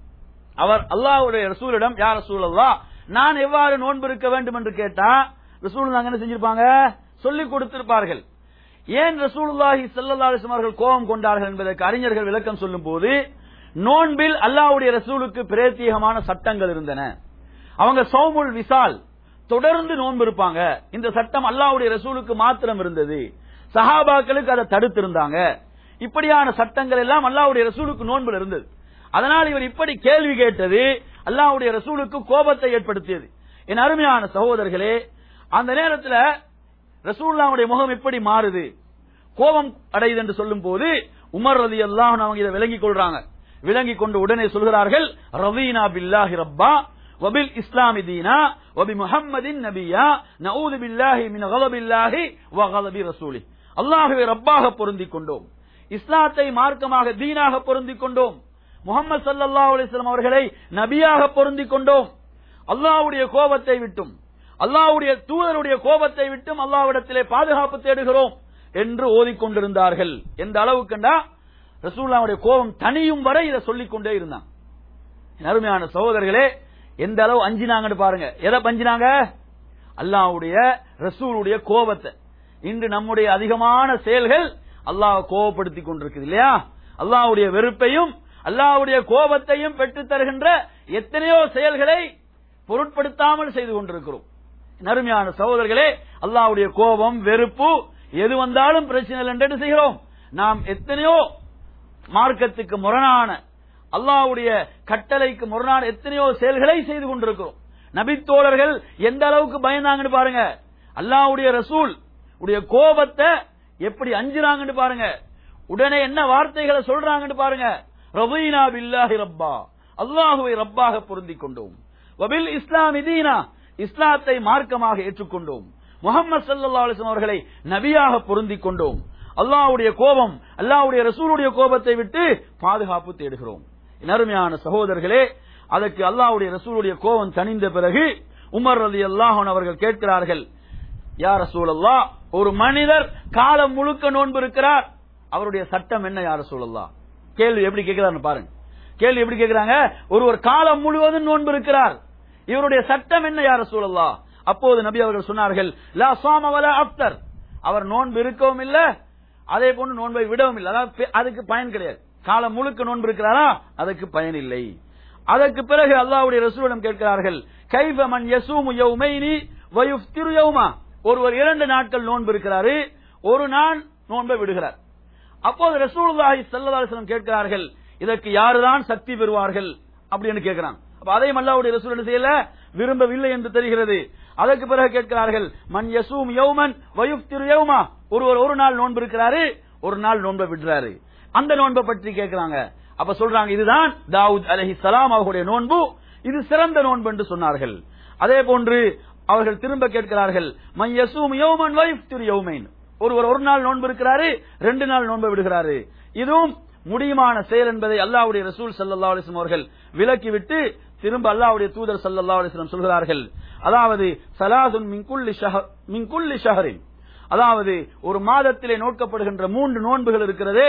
அவர் அல்லாஹ்வுடைய ரசூலிடம் யார் ரசூல் நான் எவ்வாறு நோன்பு இருக்க வேண்டும் என்று கேட்டா ரசூல் நாங்க என்ன செஞ்சிருப்பாங்க சொல்லிக் கொடுத்திருப்பார்கள் ஏன் ரசூலுல்லாஹி ஸல்லல்லாஹு அலைஹி வஸல்லம் அவர்கள் கோபம் கொண்டார்கள் என்பதற்கு அறிஞர்கள் விளக்கம் சொல்லும் போது நோன்பில் அல்லாஹ்வுடைய ரசூலுக்கு பிரத்யேகமான சட்டங்கள் இருந்தன அவங்க சௌமுல் விசால் தொடர்ந்து நோன்பு இருப்பாங்க இந்த சட்டம் அல்லாஹ்வுடைய ரசூலுக்கு மாத்திரம் இருந்தது சஹாபாக்களுக்கு அதை தடுத்திருந்தாங்க இப்படியான சட்டங்கள் எல்லாம் அல்லாஹ்வுடைய ரசூலுக்கு நோன்புல இருந்தது அதனால் இவர் இப்படி கேள்வி கேட்டது அல்லாஹ்வுடைய ரசூலுக்கு கோபத்தை ஏற்படுத்தியது என் அருமையான சகோதரர்களே அந்த நேரத்தில் ரசூல்லாவுடைய முகம் எப்படி மாறுது கோபம் அடையுது என்று சொல்லும் போது உமர் ரதி அல்லாஹ் அவங்க இதை விளங்கிக் கொள்றாங்க விளங்கிக் கொண்டு உடனே சொல்கிறார்கள் ரவீனா பில்லாஹி ரப்பா வபில் இஸ்லாமி தீனா வபி முஹம்மதின் நபியா நஊது பில்லாஹி மின் கலபில்லாஹி வ கலபி ரசூலி அல்லாஹுவை ரப்பாக பொருந்திக் கொண்டோம் இஸ்லாத்தை மார்க்கமாக தீனாக பொருந்திக் கொண்டோம் முகமது சல்லல்லாஹு அலைஹி வஸல்லம் அவர்களை நபியாக பொருந்திக் கொண்டோம் அல்லாஹ்வுடைய கோபத்தை விட்டும் அல்லாஹ்வுடைய தூதருடைய கோபத்தை விட்டும் அல்லாஹ்விடத்திலே பாதுகாப்பு தேடுகிறோம் என்று ஓதிக்கொண்டிருந்தார்கள் எந்த அளவுக்குண்டா ரசூல்லாவுடைய கோபம் தனியும் வரை இதை சொல்லிக் கொண்டே இருந்தான் என் அருமையான சகோதரர்களே எந்த அளவு அஞ்சினாங்கன்னு பாருங்க எதை பஞ்சினாங்க அல்லாஹ்வுடைய ரசூலுடைய கோபத்தை இன்று நம்முடைய அதிகமான செயல்கள் அல்லாஹ் கோபப்படுத்தி கொண்டிருக்குது இல்லையா அல்லாஹ்வுடைய வெறுப்பையும் அல்லாஹ்வுடைய கோபத்தையும் பெற்றுத் தருகின்ற எத்தனையோ செயல்களை பொருட்படுத்தாமல் செய்து கொண்டிருக்கிறோம் நறுமையான சகோதரர்களே அல்லாஹ்வுடைய கோபம் வெறுப்பு எது வந்தாலும் பிரச்சனை இல்லை என்று செய்கிறோம் நாம் எத்தனையோ மார்க்கத்துக்கு முரணான அல்லாஹ்வுடைய கட்டளைக்கு முரணான எத்தனையோ செயல்களை செய்து கொண்டிருக்கிறோம் நபித்தோழர்கள் எந்த அளவுக்கு பயந்தாங்கன்னு பாருங்க அல்லாஹ்வுடைய ரசூல் உடைய கோபத்தை எப்படி அஞ்சுறாங்கன்னு பாருங்க உடனே என்ன வார்த்தைகளை சொல்றாங்கன்னு பாருங்க ரபீனா பில்லாஹி ரப்பா அல்லாஹுவை ரப்பாக பொருந்திக் கொண்டோம் வபில் இஸ்லாம் இதீனா இஸ்லாத்தை மார்க்கமாக ஏற்றுக்கொண்டோம் முகமது சல்லா அலிஸ்லாம் அவர்களை நபியாக பொருந்திக் கொண்டோம் அல்லாஹ்வுடைய கோபம் அல்லாஹ்வுடைய ரசூலுடைய கோபத்தை விட்டு பாதுகாப்பு தேடுகிறோம் என் அருமையான சகோதரர்களே அதற்கு அல்லாஹ்வுடைய ரசூலுடைய கோபம் தணிந்த பிறகு உமர் ரலி அல்லாஹன் அவர்கள் கேட்கிறார்கள் யார் ரசூலல்லா ஒரு மனிதர் காலம் முழுக்க நோன்பு இருக்கிறார் அவருடைய சட்டம் என்ன யார் ரசூலல்லா கேள்வி எப்படி கேட்கிறார் பாருங்க கேள்வி எப்படி கேட்கிறாங்க ஒருவர் காலம் முழுவதும் நோன்பு இருக்கிறார் இவருடைய சட்டம் என்ன யார் ரசூலல்லா அப்போது நபி அவர்கள் சொன்னார்கள் லா சாம வலா அப்தர் அவர் நோன்பு இருக்கவும் இல்ல அதே போன்று நோன்பை விடவும் இல்லை அதாவது பெ- அதுக்கு பயன் கிடையாது காலம் முழுக்க நோன்பு இருக்கிறாரா அதுக்கு பயன் இல்லை அதற்கு பிறகு அல்லாஹ்வுடைய ரசூலிடம் கேட்கிறார்கள் கைஃப மன் யசூமு யௌமைனி வயுஃப்திரு யௌமா ஒருவர் இரண்டு நாட்கள் நோன்பு இருக்கிறாரு ஒரு நாள் நோன்பை விடுகிறார் அப்போது ரசூலுல்லாஹி ஸல்லல்லாஹு அலைஹி வஸல்லம் கேட்கிறார்கள் இதற்கு யாருதான் சக்தி பெறுவார்கள் அப்படின்னு கேட்கிறான் அப்ப அதையும் அல்லாஹ்வுடைய ரசூல் என்ன செய்யல விரும்பவில்லை என்று தெரிகிறது அதற்கு பிறகு கேட்கிறார்கள் மன் யசூம் யௌமன் வயுஃப்திரு யௌமா ஒருவர் ஒரு நாள் நோன்பு இருக்கிறாரு ஒரு நாள் நோன்பை விடுறாரு அந்த நோன்பை பற்றி கேட்கிறாங்க அப்ப சொல்றாங்க இதுதான் தாவூத் அலைஹிஸ்ஸலாம் அவர்களுடைய நோன்பு இது சிறந்த நோன்பு என்று சொன்னார்கள் அதே போன்று அவர்கள் திரும்ப கேட்கிறார்கள் மன் யசூம் யௌமன் வயுஃப்திரு யௌமைன் ஒருவர் ஒரு நாள் நோன்பு இருக்கிறாரு ரெண்டு நாள் நோன்பு விடுகிறாரு இதுவும் முடியுமான செயல் என்பதை அல்லாஹ்வுடைய ரசூல் ஸல்லல்லாஹு அலைஹி வஸல்லம் அவர்கள் விலக்கிவிட்டு திரும்ப அல்லாஹ்வுடைய தூதர் ஸல்லல்லாஹு அலைஹி வஸல்லம் சொல்கிறார்கள் அதாவது சலாசுன் மின் குல்லி ஷஹர் மின் குல்லி ஷஹரின் அதாவது ஒரு மாதத்திலே நோக்கப்படுகின்ற மூன்று நோன்புகள் இருக்கிறதே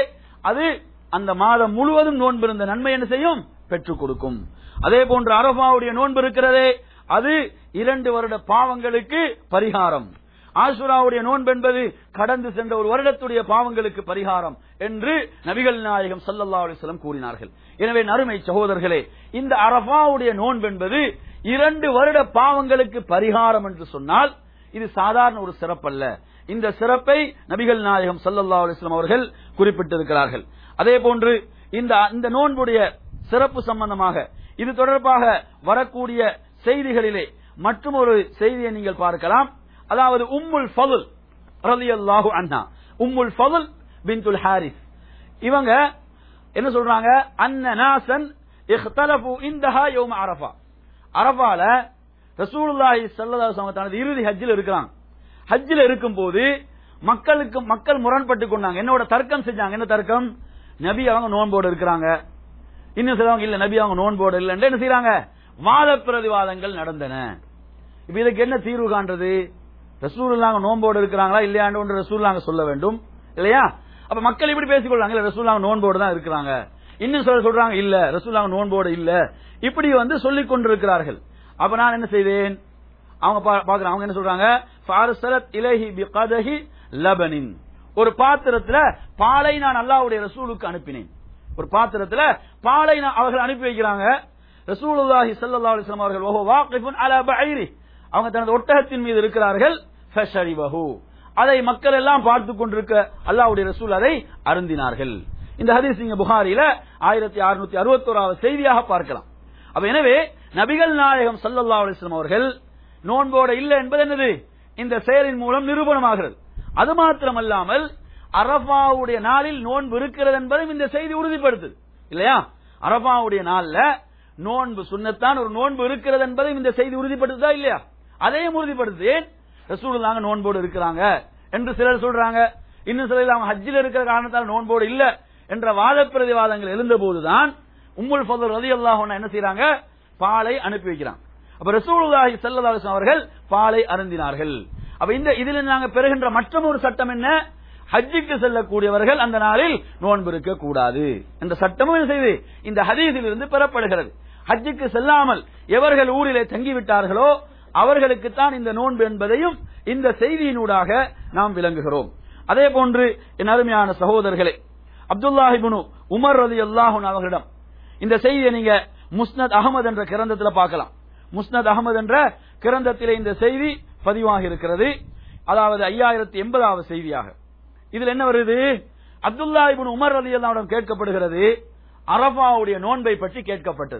அது அந்த மாதம் முழுவதும் நோன்பு இருந்த நன்மை என்ன செய்யும் பெற்றுக் கொடுக்கும் அதே போன்று அரபாவுடைய நோன்பு இருக்கிறதே அது இரண்டு வருட பாவங்களுக்கு பரிகாரம் ஆசுராவுடைய நோன்பு என்பது கடந்து சென்ற ஒரு வருடத்துடைய பாவங்களுக்கு பரிகாரம் என்று நபிகள் நாயகம் சல்லல்லா அலிஸ்லம் கூறினார்கள் எனவே நறுமை சகோதரர்களே இந்த அரபாவுடைய நோன்பு என்பது இரண்டு வருட பாவங்களுக்கு பரிகாரம் என்று சொன்னால் இது சாதாரண ஒரு சிறப்பல்ல இந்த சிறப்பை நபிகள் நாயகம் சல்லல்லா அலிஸ்லாம் அவர்கள் குறிப்பிட்டிருக்கிறார்கள் அதே போன்று இந்த இந்த நோன்புடைய சிறப்பு சம்பந்தமாக இது தொடர்பாக வரக்கூடிய செய்திகளிலே மற்றும் ஒரு செய்தியை நீங்கள் பார்க்கலாம் அதாவது உம்முல் ஃபதுல் ரலியல்லாஹு அன்ஹா உம்முல் ஃபதுல் பின்துல் ஹாரிஸ் இவங்க என்ன சொல்றாங்க அன்ன நாசன் இஹ்தலஃபு இந்தஹா யௌம அரஃபா அரஃபால ரசூலுல்லாஹி ஸல்லல்லாஹு அலைஹி வஸல்லம் தனது இறுதி ஹஜ்ஜில் இருக்கிறாங்க ஹஜ்ஜில் இருக்கும்போது மக்களுக்கு மக்கள் முரண்பட்டு கொண்டாங்க என்னோட தர்க்கம் செஞ்சாங்க என்ன தர்க்கம் நபி அவங்க நோன்போடு இருக்கிறாங்க இன்னும் சிலவங்க இல்ல நபி அவங்க நோன்போடு இல்ல என்ன செய்யறாங்க வாத பிரதிவாதங்கள் நடந்தன இப்ப இதுக்கு என்ன தீர்வு காண்றது ரசூலுல்லாங்க நோன்போடு இருக்கிறாங்களா இல்லையாண்டு ஒன்று ரசூல்லாங்க சொல்ல வேண்டும் இல்லையா அப்ப மக்கள் இப்படி பேசிக்கொள்றாங்க இல்ல ரசூல்லாங்க நோன்போடு தான் இருக்கிறாங்க இன்னும் சிலர் சொல்றாங்க இல்ல ரசூல்லாங்க நோன்போடு இல்ல இப்படி வந்து சொல்லிக் கொண்டிருக்கிறார்கள் அப்ப நான் என்ன செய்தேன் அவங்க பா- பாக்குறாங்க அவங்க என்ன சொல்றாங்க ஃபாரசலத் இலஹி பிகதஹி லபனின் ஒரு பாத்திரத்துல பாலை நான் அல்லாஹ்வுடைய ரசூலுக்கு அனுப்பினேன் ஒரு பாத்திரத்துல பாலை நான் அவர்கள் அனுப்பி வைக்கிறாங்க ரசூலுல்லாஹி ஸல்லல்லாஹு அலைஹி வஸல்லம் அவர்கள் வஹு வாகிஃபுன் அலா பைரி அவங்க தனது ஒட்டகத்தின் மீது இருக்கிறார்கள் ஃபஷரிபஹு அதை மக்கள் எல்லாம் பார்த்து கொண்டிருக்க அல்லாஹ்வுடைய ரசூல் அதை அருந்தினார்கள் இந்த ஹதீஸ் நீங்க புகாரில ஆயிரத்தி அறுநூத்தி அறுபத்தோராவது செய்தியாக பார்க்கலாம் அப்ப எனவே நபிகள் நாயகம் ஸல்லல்லாஹு அலைஹி வஸல்லம் அவர்கள் நோன்போட இல்ல என்பது என்னது இந்த செயலின் மூலம் நிரூபணமாகிறது அது மாத்திரமல்லாமல் அரபாவுடைய நாளில் நோன்பு இருக்கிறது என்பதும் இந்த செய்தி உறுதிப்படுத்துது இல்லையா அரபாவுடைய நாள்ல நோன்பு சுன்னத்தான் ஒரு நோன்பு இருக்கிறது என்பதையும் இந்த செய்தி உறுதிப்படுத்துதா இல்லையா அதையும் உறுதிப்படுத்துது ஏன் ரசூலுல்லாங்க நோன்போடு இருக்கிறாங்க என்று சிலர் சொல்றாங்க இன்னும் சிலர் அவங்க ஹஜ்ஜில் இருக்கிற காரணத்தால் நோன்போடு இல்ல என்ற வாத பிரதிவாதங்கள் எழுந்த போதுதான் உம்முல் ஃபضல் ரலியல்லாஹு அன்ஹு என்ன செய்றாங்க பாலை அனுப்பி வைக்கிறாங்க அப்ப ரசூலுல்லாஹி ஸல்லல்லாஹு அலைஹி வஸல்லம் அவர்கள் பாலை அருந்தினார்கள் அப்ப இந்த இதில் நாங்க பெறுகின்ற மற்றொரு சட்டம் என்ன ஹஜ்ஜுக்கு செல்லக்கூடியவர்கள் அந்த நாளில் நோன்பு இருக்க கூடாது என்ற சட்டமும் என்ன செய்து இந்த ஹதீஸில் இருந்து பெறப்படுகிறது ஹஜ்ஜுக்கு செல்லாமல் எவர்கள் ஊரிலே தங்கிவிட்டார்களோ அவர்களுக்குத்தான் இந்த நோன்பு என்பதையும் இந்த செய்தியினூடாக நாம் விளங்குகிறோம் அதே போன்று என் அருமையான சகோதரர்களே அப்துல்லாஹிபுனு உமர் ரதி அல்லாஹுன் அவர்களிடம் இந்த செய்தியை நீங்க முஸ்னத் அகமது என்ற கிரந்தத்துல பார்க்கலாம் முஸ்னத் அகமது என்ற கிரந்தத்திலே இந்த செய்தி பதிவாகி இருக்கிறது அதாவது ஐயாயிரத்தி எண்பதாவது செய்தியாக இதுல என்ன வருது அப்துல்லா இப்னு உமர் ரதி அல்லாவிடம் கேட்கப்படுகிறது அரபாவுடைய நோன்பை பற்றி கேட்கப்பட்டது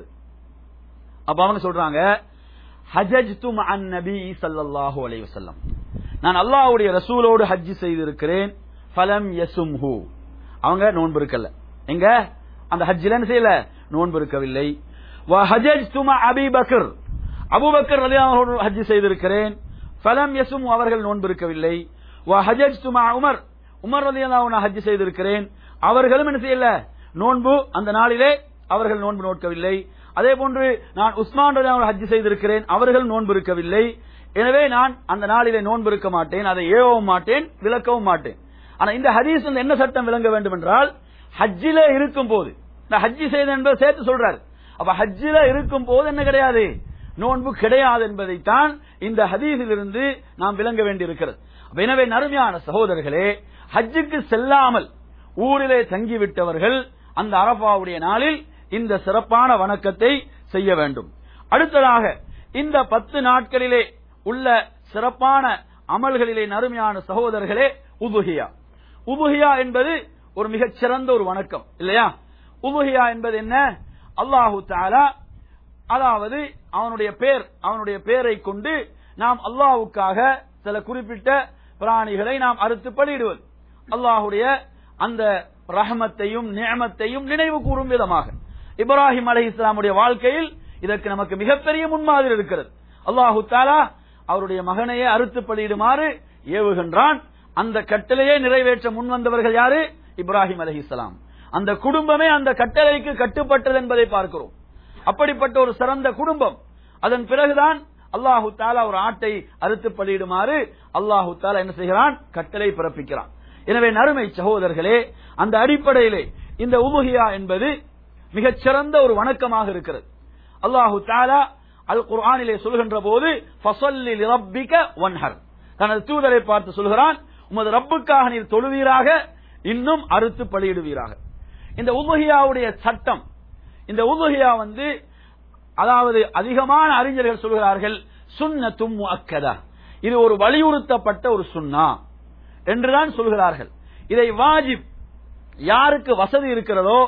அப்ப அவங்க சொல்றாங்க ஹஜஜ்து அன் நபி ஸல்லல்லாஹு அலைஹி வஸல்லம் நான் அல்லாஹ்வுடைய ரசூலோடு ஹஜ் செய்திருக்கிறேன் ஃபலம் யசும்ஹு அவங்க நோன்பு இருக்கல எங்க அந்த ஹஜ்ஜில என்ன செய்யல நோன்பு இருக்கவில்லை வ ஹஜஜ்து ம அபி பக்கர் அபூபக்கர் ரலியல்லாஹு அன்ஹு ஹஜ் செய்திருக்கிறேன் ஃபலம் யசும் அவர்கள் நோன்பு இருக்கவில்லை வ ஹஜஜ்து ம உமர் உமர் ரலியல்லாஹு அன்ஹு ஹஜ் செய்திருக்கிறேன் அவர்களும் என்ன செய்யல நோன்பு அந்த நாளிலே அவர்கள் நோன்பு நோக்கவில்லை அதே போன்று நான் உஸ்மான் ரலியல்லாஹு ஹஜ் செய்திருக்கிறேன் அவர்கள் நோன்பு இருக்கவில்லை எனவே நான் அந்த நாளிலே நோன்பு இருக்க மாட்டேன் அதை ஏவவும் மாட்டேன் விளக்கவும் மாட்டேன் ஆனா இந்த ஹதீஸ் வந்து என்ன சட்டம் விளங்க வேண்டும் என்றால் ஹஜ்ஜிலே இருக்கும் போது இந்த ஹஜ்ஜி செய்த என்பதை சேர்த்து சொல்றாரு அப்ப ஹஜ்ஜில இருக்கும் போது என்ன கிடையாது நோன்பு கிடையாது என்பதைத்தான் இந்த ஹதீஸில் இருந்து நாம் விளங்க வேண்டியிருக்கிறது அப்ப எனவே நறுமையான சகோதரர்களே ஹஜ்ஜுக்கு செல்லாமல் ஊரிலே தங்கிவிட்டவர்கள் அந்த அரபாவுடைய நாளில் இந்த சிறப்பான வணக்கத்தை செய்ய வேண்டும் அடுத்ததாக இந்த பத்து நாட்களிலே உள்ள சிறப்பான அமல்களிலே நறுமையான சகோதரர்களே உபுகியா உபுகியா என்பது ஒரு மிகச் சிறந்த ஒரு வணக்கம் இல்லையா உபுகியா என்பது என்ன அல்லாஹு தாலா அதாவது அவனுடைய பேர் அவனுடைய பேரை கொண்டு நாம் அல்லாஹ்வுக்காக சில குறிப்பிட்ட பிராணிகளை நாம் அறுத்து பலியிடுவது அல்லாஹுடைய அந்த ரஹமத்தையும் நியமத்தையும் நினைவு கூறும் விதமாக இப்ராஹிம் அலை இஸ்லாமுடைய வாழ்க்கையில் இதற்கு நமக்கு மிகப்பெரிய முன்மாதிரி இருக்கிறது அல்லாஹு தாலா அவருடைய மகனையே அறுத்து பலியிடுமாறு ஏவுகின்றான் அந்த கட்டளையே நிறைவேற்ற முன்வந்தவர்கள் யாரு இப்ராஹிம் அலி இஸ்லாம் அந்த குடும்பமே அந்த கட்டளைக்கு கட்டுப்பட்டது என்பதை பார்க்கிறோம் அப்படிப்பட்ட ஒரு சிறந்த குடும்பம் அதன் பிறகுதான் அல்லாஹு தாலா ஒரு ஆட்டை அறுத்து பலியிடுமாறு அல்லாஹு தாலா என்ன செய்கிறான் கட்டளை பிறப்பிக்கிறான் எனவே நறுமை சகோதரர்களே அந்த அடிப்படையிலே இந்த உமுகியா என்பது மிகச் சிறந்த ஒரு வணக்கமாக இருக்கிறது அல்லாஹு தாலா அல் குர்ஆனிலே சொல்கின்ற போது ஃபஸல்லி லிரப்பிக வன்ஹர் தனது தூதரை பார்த்து சொல்கிறான் உமது ரப்புக்காக நீர் தொழுவீராக இன்னும் அறுத்து பலியிடுவீராக இந்த உமுகியாவுடைய சட்டம் இந்த உமுகியா வந்து அதாவது அதிகமான அறிஞர்கள் சொல்கிறார்கள் சுன்னத்தும் முஅக்கதா இது ஒரு வலியுறுத்தப்பட்ட ஒரு சுன்னா என்றுதான் சொல்கிறார்கள் இதை வாஜிப் யாருக்கு வசதி இருக்கிறதோ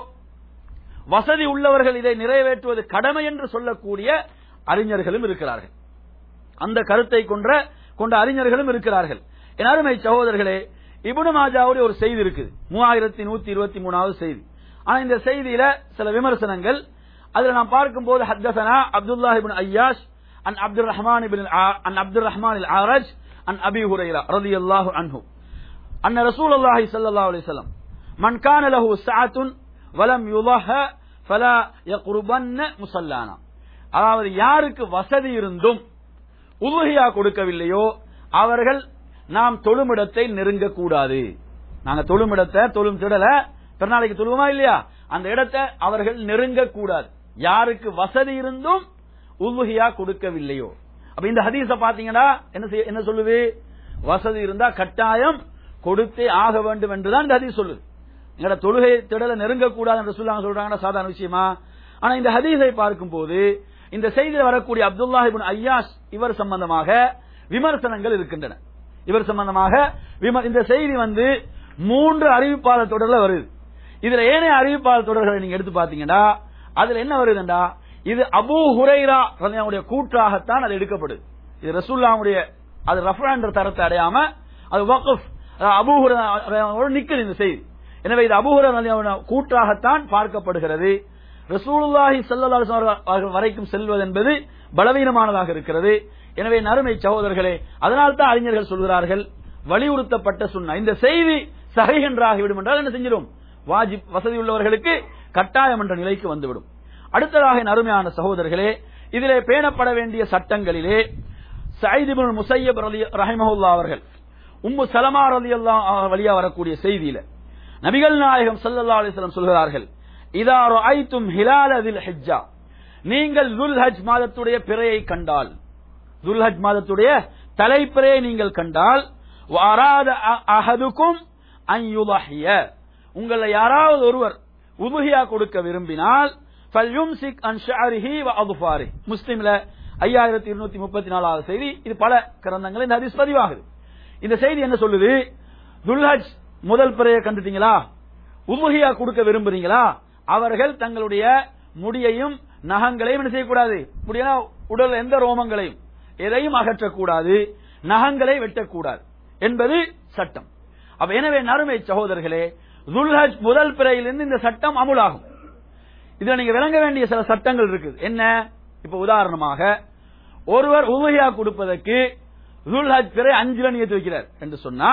வசதி உள்ளவர்கள் இதை நிறைவேற்றுவது கடமை என்று சொல்லக்கூடிய அறிஞர்களும் இருக்கிறார்கள் அந்த கருத்தை கொன்ற கொண்ட அறிஞர்களும் இருக்கிறார்கள் என் அருமை சகோதரர்களே இபுனு மாஜாவுடைய ஒரு செய்தி இருக்குது மூவாயிரத்தி நூத்தி இருபத்தி மூணாவது செய்தி ஆனா இந்த செய்தியில சில விமர்சனங்கள் அதுல நாம் பார்க்கும்போது ஹத்தசனா அப்துல்லா இபின் ஐயாஷ் அன் அப்துல் ரஹ்மான் இபின் அன் அப்துல் ரஹ்மான் ஆரஜ் அன் அபி ஹுரைரா ரலியல்லாஹு அன்ஹு அன்ன ரசூலுல்லாஹி ஸல்லல்லாஹு அலைஹி வஸல்லம் மன் கான லஹு சஅத்துன் வலம் யுலஹ ஃபலா யக்ருபன்ன முஸல்லானா அதாவது யாருக்கு வசதி இருந்தும் உலுஹியா கொடுக்கவில்லையோ அவர்கள் நாம் தொழுமிடத்தை நெருங்கக்கூடாது நாங்க தொழுமிடத்தை தொழும் திடல பிறநாளைக்கு தொழுவோமா இல்லையா அந்த இடத்தை அவர்கள் நெருங்கக்கூடாது யாருக்கு வசதி இருந்தும் உலுஹியா கொடுக்கவில்லையோ அப்ப இந்த ஹதீஸ பாத்தீங்கன்னா என்ன செய்ய என்ன சொல்லுது வசதி இருந்தா கட்டாயம் கொடுத்தே ஆக வேண்டும் என்றுதான் இந்த ஹதீஸ் சொல்லுது எங்கட தொழுகை திடல நெருங்கக்கூடாது என்று சொல்லாங்க சொல்றாங்கன்னா சாதாரண விஷயமா ஆனா இந்த ஹதீஸை பார்க்கும் போது இந்த செய்தியில் வரக்கூடிய அப்துல்லா இபின் ஐயாஸ் இவர் சம்பந்தமாக விமர்சனங்கள் இருக்கின்றன இவர் சம்பந்தமாக விம- இந்த செய்தி வந்து மூன்று அறிவிப்பாளர் தொடர்ல வருது இதுல ஏனைய அறிவிப்பாளர் தொடர்களை நீங்க எடுத்து பாத்தீங்கன்னா அதுல என்ன வருதுண்டா இது அபூ ஹுரைரா ரலியல்லாஹுடைய கூற்றாகத்தான் அது எடுக்கப்படுது இது ரசூல்லாவுடைய அது ரஃபா என்ற தரத்தை அடையாம அது வக்ஃப் அபூ ஹுரைரா நிக்குது இந்த செய்தி எனவே இது அபூ ஹுரைரா ரலியல்லாஹு கூற்றாகத்தான் பார்க்கப்படுகிறது ரசூலுல்லாஹி ஸல்லல்லாஹு அலைஹி வஸல்லம் அவர்கள் வரைக்கும் செல்வது என்பது பலவீனமானதாக இருக்கிறது எனவே நறுமை சகோதரர்களே அதனால் தான் அறிஞர்கள் சொல்கிறார்கள் வலியுறுத்தப்பட்ட சுன்னா இந்த செய்தி சஹீஹ் என்றாகிவிடும் என்றால் என்ன செஞ்சிடும் வாஜிப் வசதி உள்ளவர்களுக்கு கட்டாயம் என்ற நிலைக்கு வந்துவிடும் அடுத்ததாக என் அருமையான சகோதரர்களே இதிலே பேணப்பட வேண்டிய சட்டங்களிலே சயீத் இப்னு முஸையப் ரலி- ரஹிமஹுல்லாஹ் அவர்கள் உம்மு சலமா ரலியல்லாஹு வழியா வரக்கூடிய செய்தியில நபிகள் நாயகம் ஸல்லல்லாஹு அலைஹி வஸல்லம் சொல்கிறார்கள் இதா ரஅய்தும் ஹிலால தில் ஹிஜ்ஜா நீங்கள் துல்ஹஜ் மாதத்துடைய பிறையை கண்டால் துல்ஹஜ் மாதத்துடைய தலைப்பிறையை நீங்கள் கண்டால் வராத அஹதுக்கும் அன் யுலஹிய உங்களை யாராவது ஒருவர் உதுஹியா கொடுக்க விரும்பினால் ஃபல்யும்சிக் அன் ஷஅரிஹி வ அதுஃபாரிஹி முஸ்லிம்ல ஐயாயிரத்தி இருநூத்தி முப்பத்தி நாலாவது செய்தி இது பல கிரந்தங்கள் இந்த ஹதீஸ் பதிவாகுது இந்த செய்தி என்ன சொல்லுது துல்ஹஜ் முதல் பிறையை கண்டுட்டீங்களா உதுஹியா கொடுக்க விரும்புறீங்களா அவர்கள் தங்களுடைய முடியையும் நகங்களையும் என்ன செய்யக்கூடாது முடியா உடல் எந்த ரோமங்களையும் எதையும் அகற்றக்கூடாது நகங்களை வெட்டக்கூடாது என்பது சட்டம் அப்ப எனவே நறுமை சகோதரர்களே துல்ஹஜ் முதல் பிறையிலிருந்து இந்த சட்டம் அமுலாகும் இதுல நீங்க விளங்க வேண்டிய சில சட்டங்கள் இருக்குது என்ன இப்ப உதாரணமாக ஒருவர் உதவியா கொடுப்பதற்கு துல்ஹஜ் பிறை அஞ்சுல நியத்து வைக்கிறார் என்று சொன்னா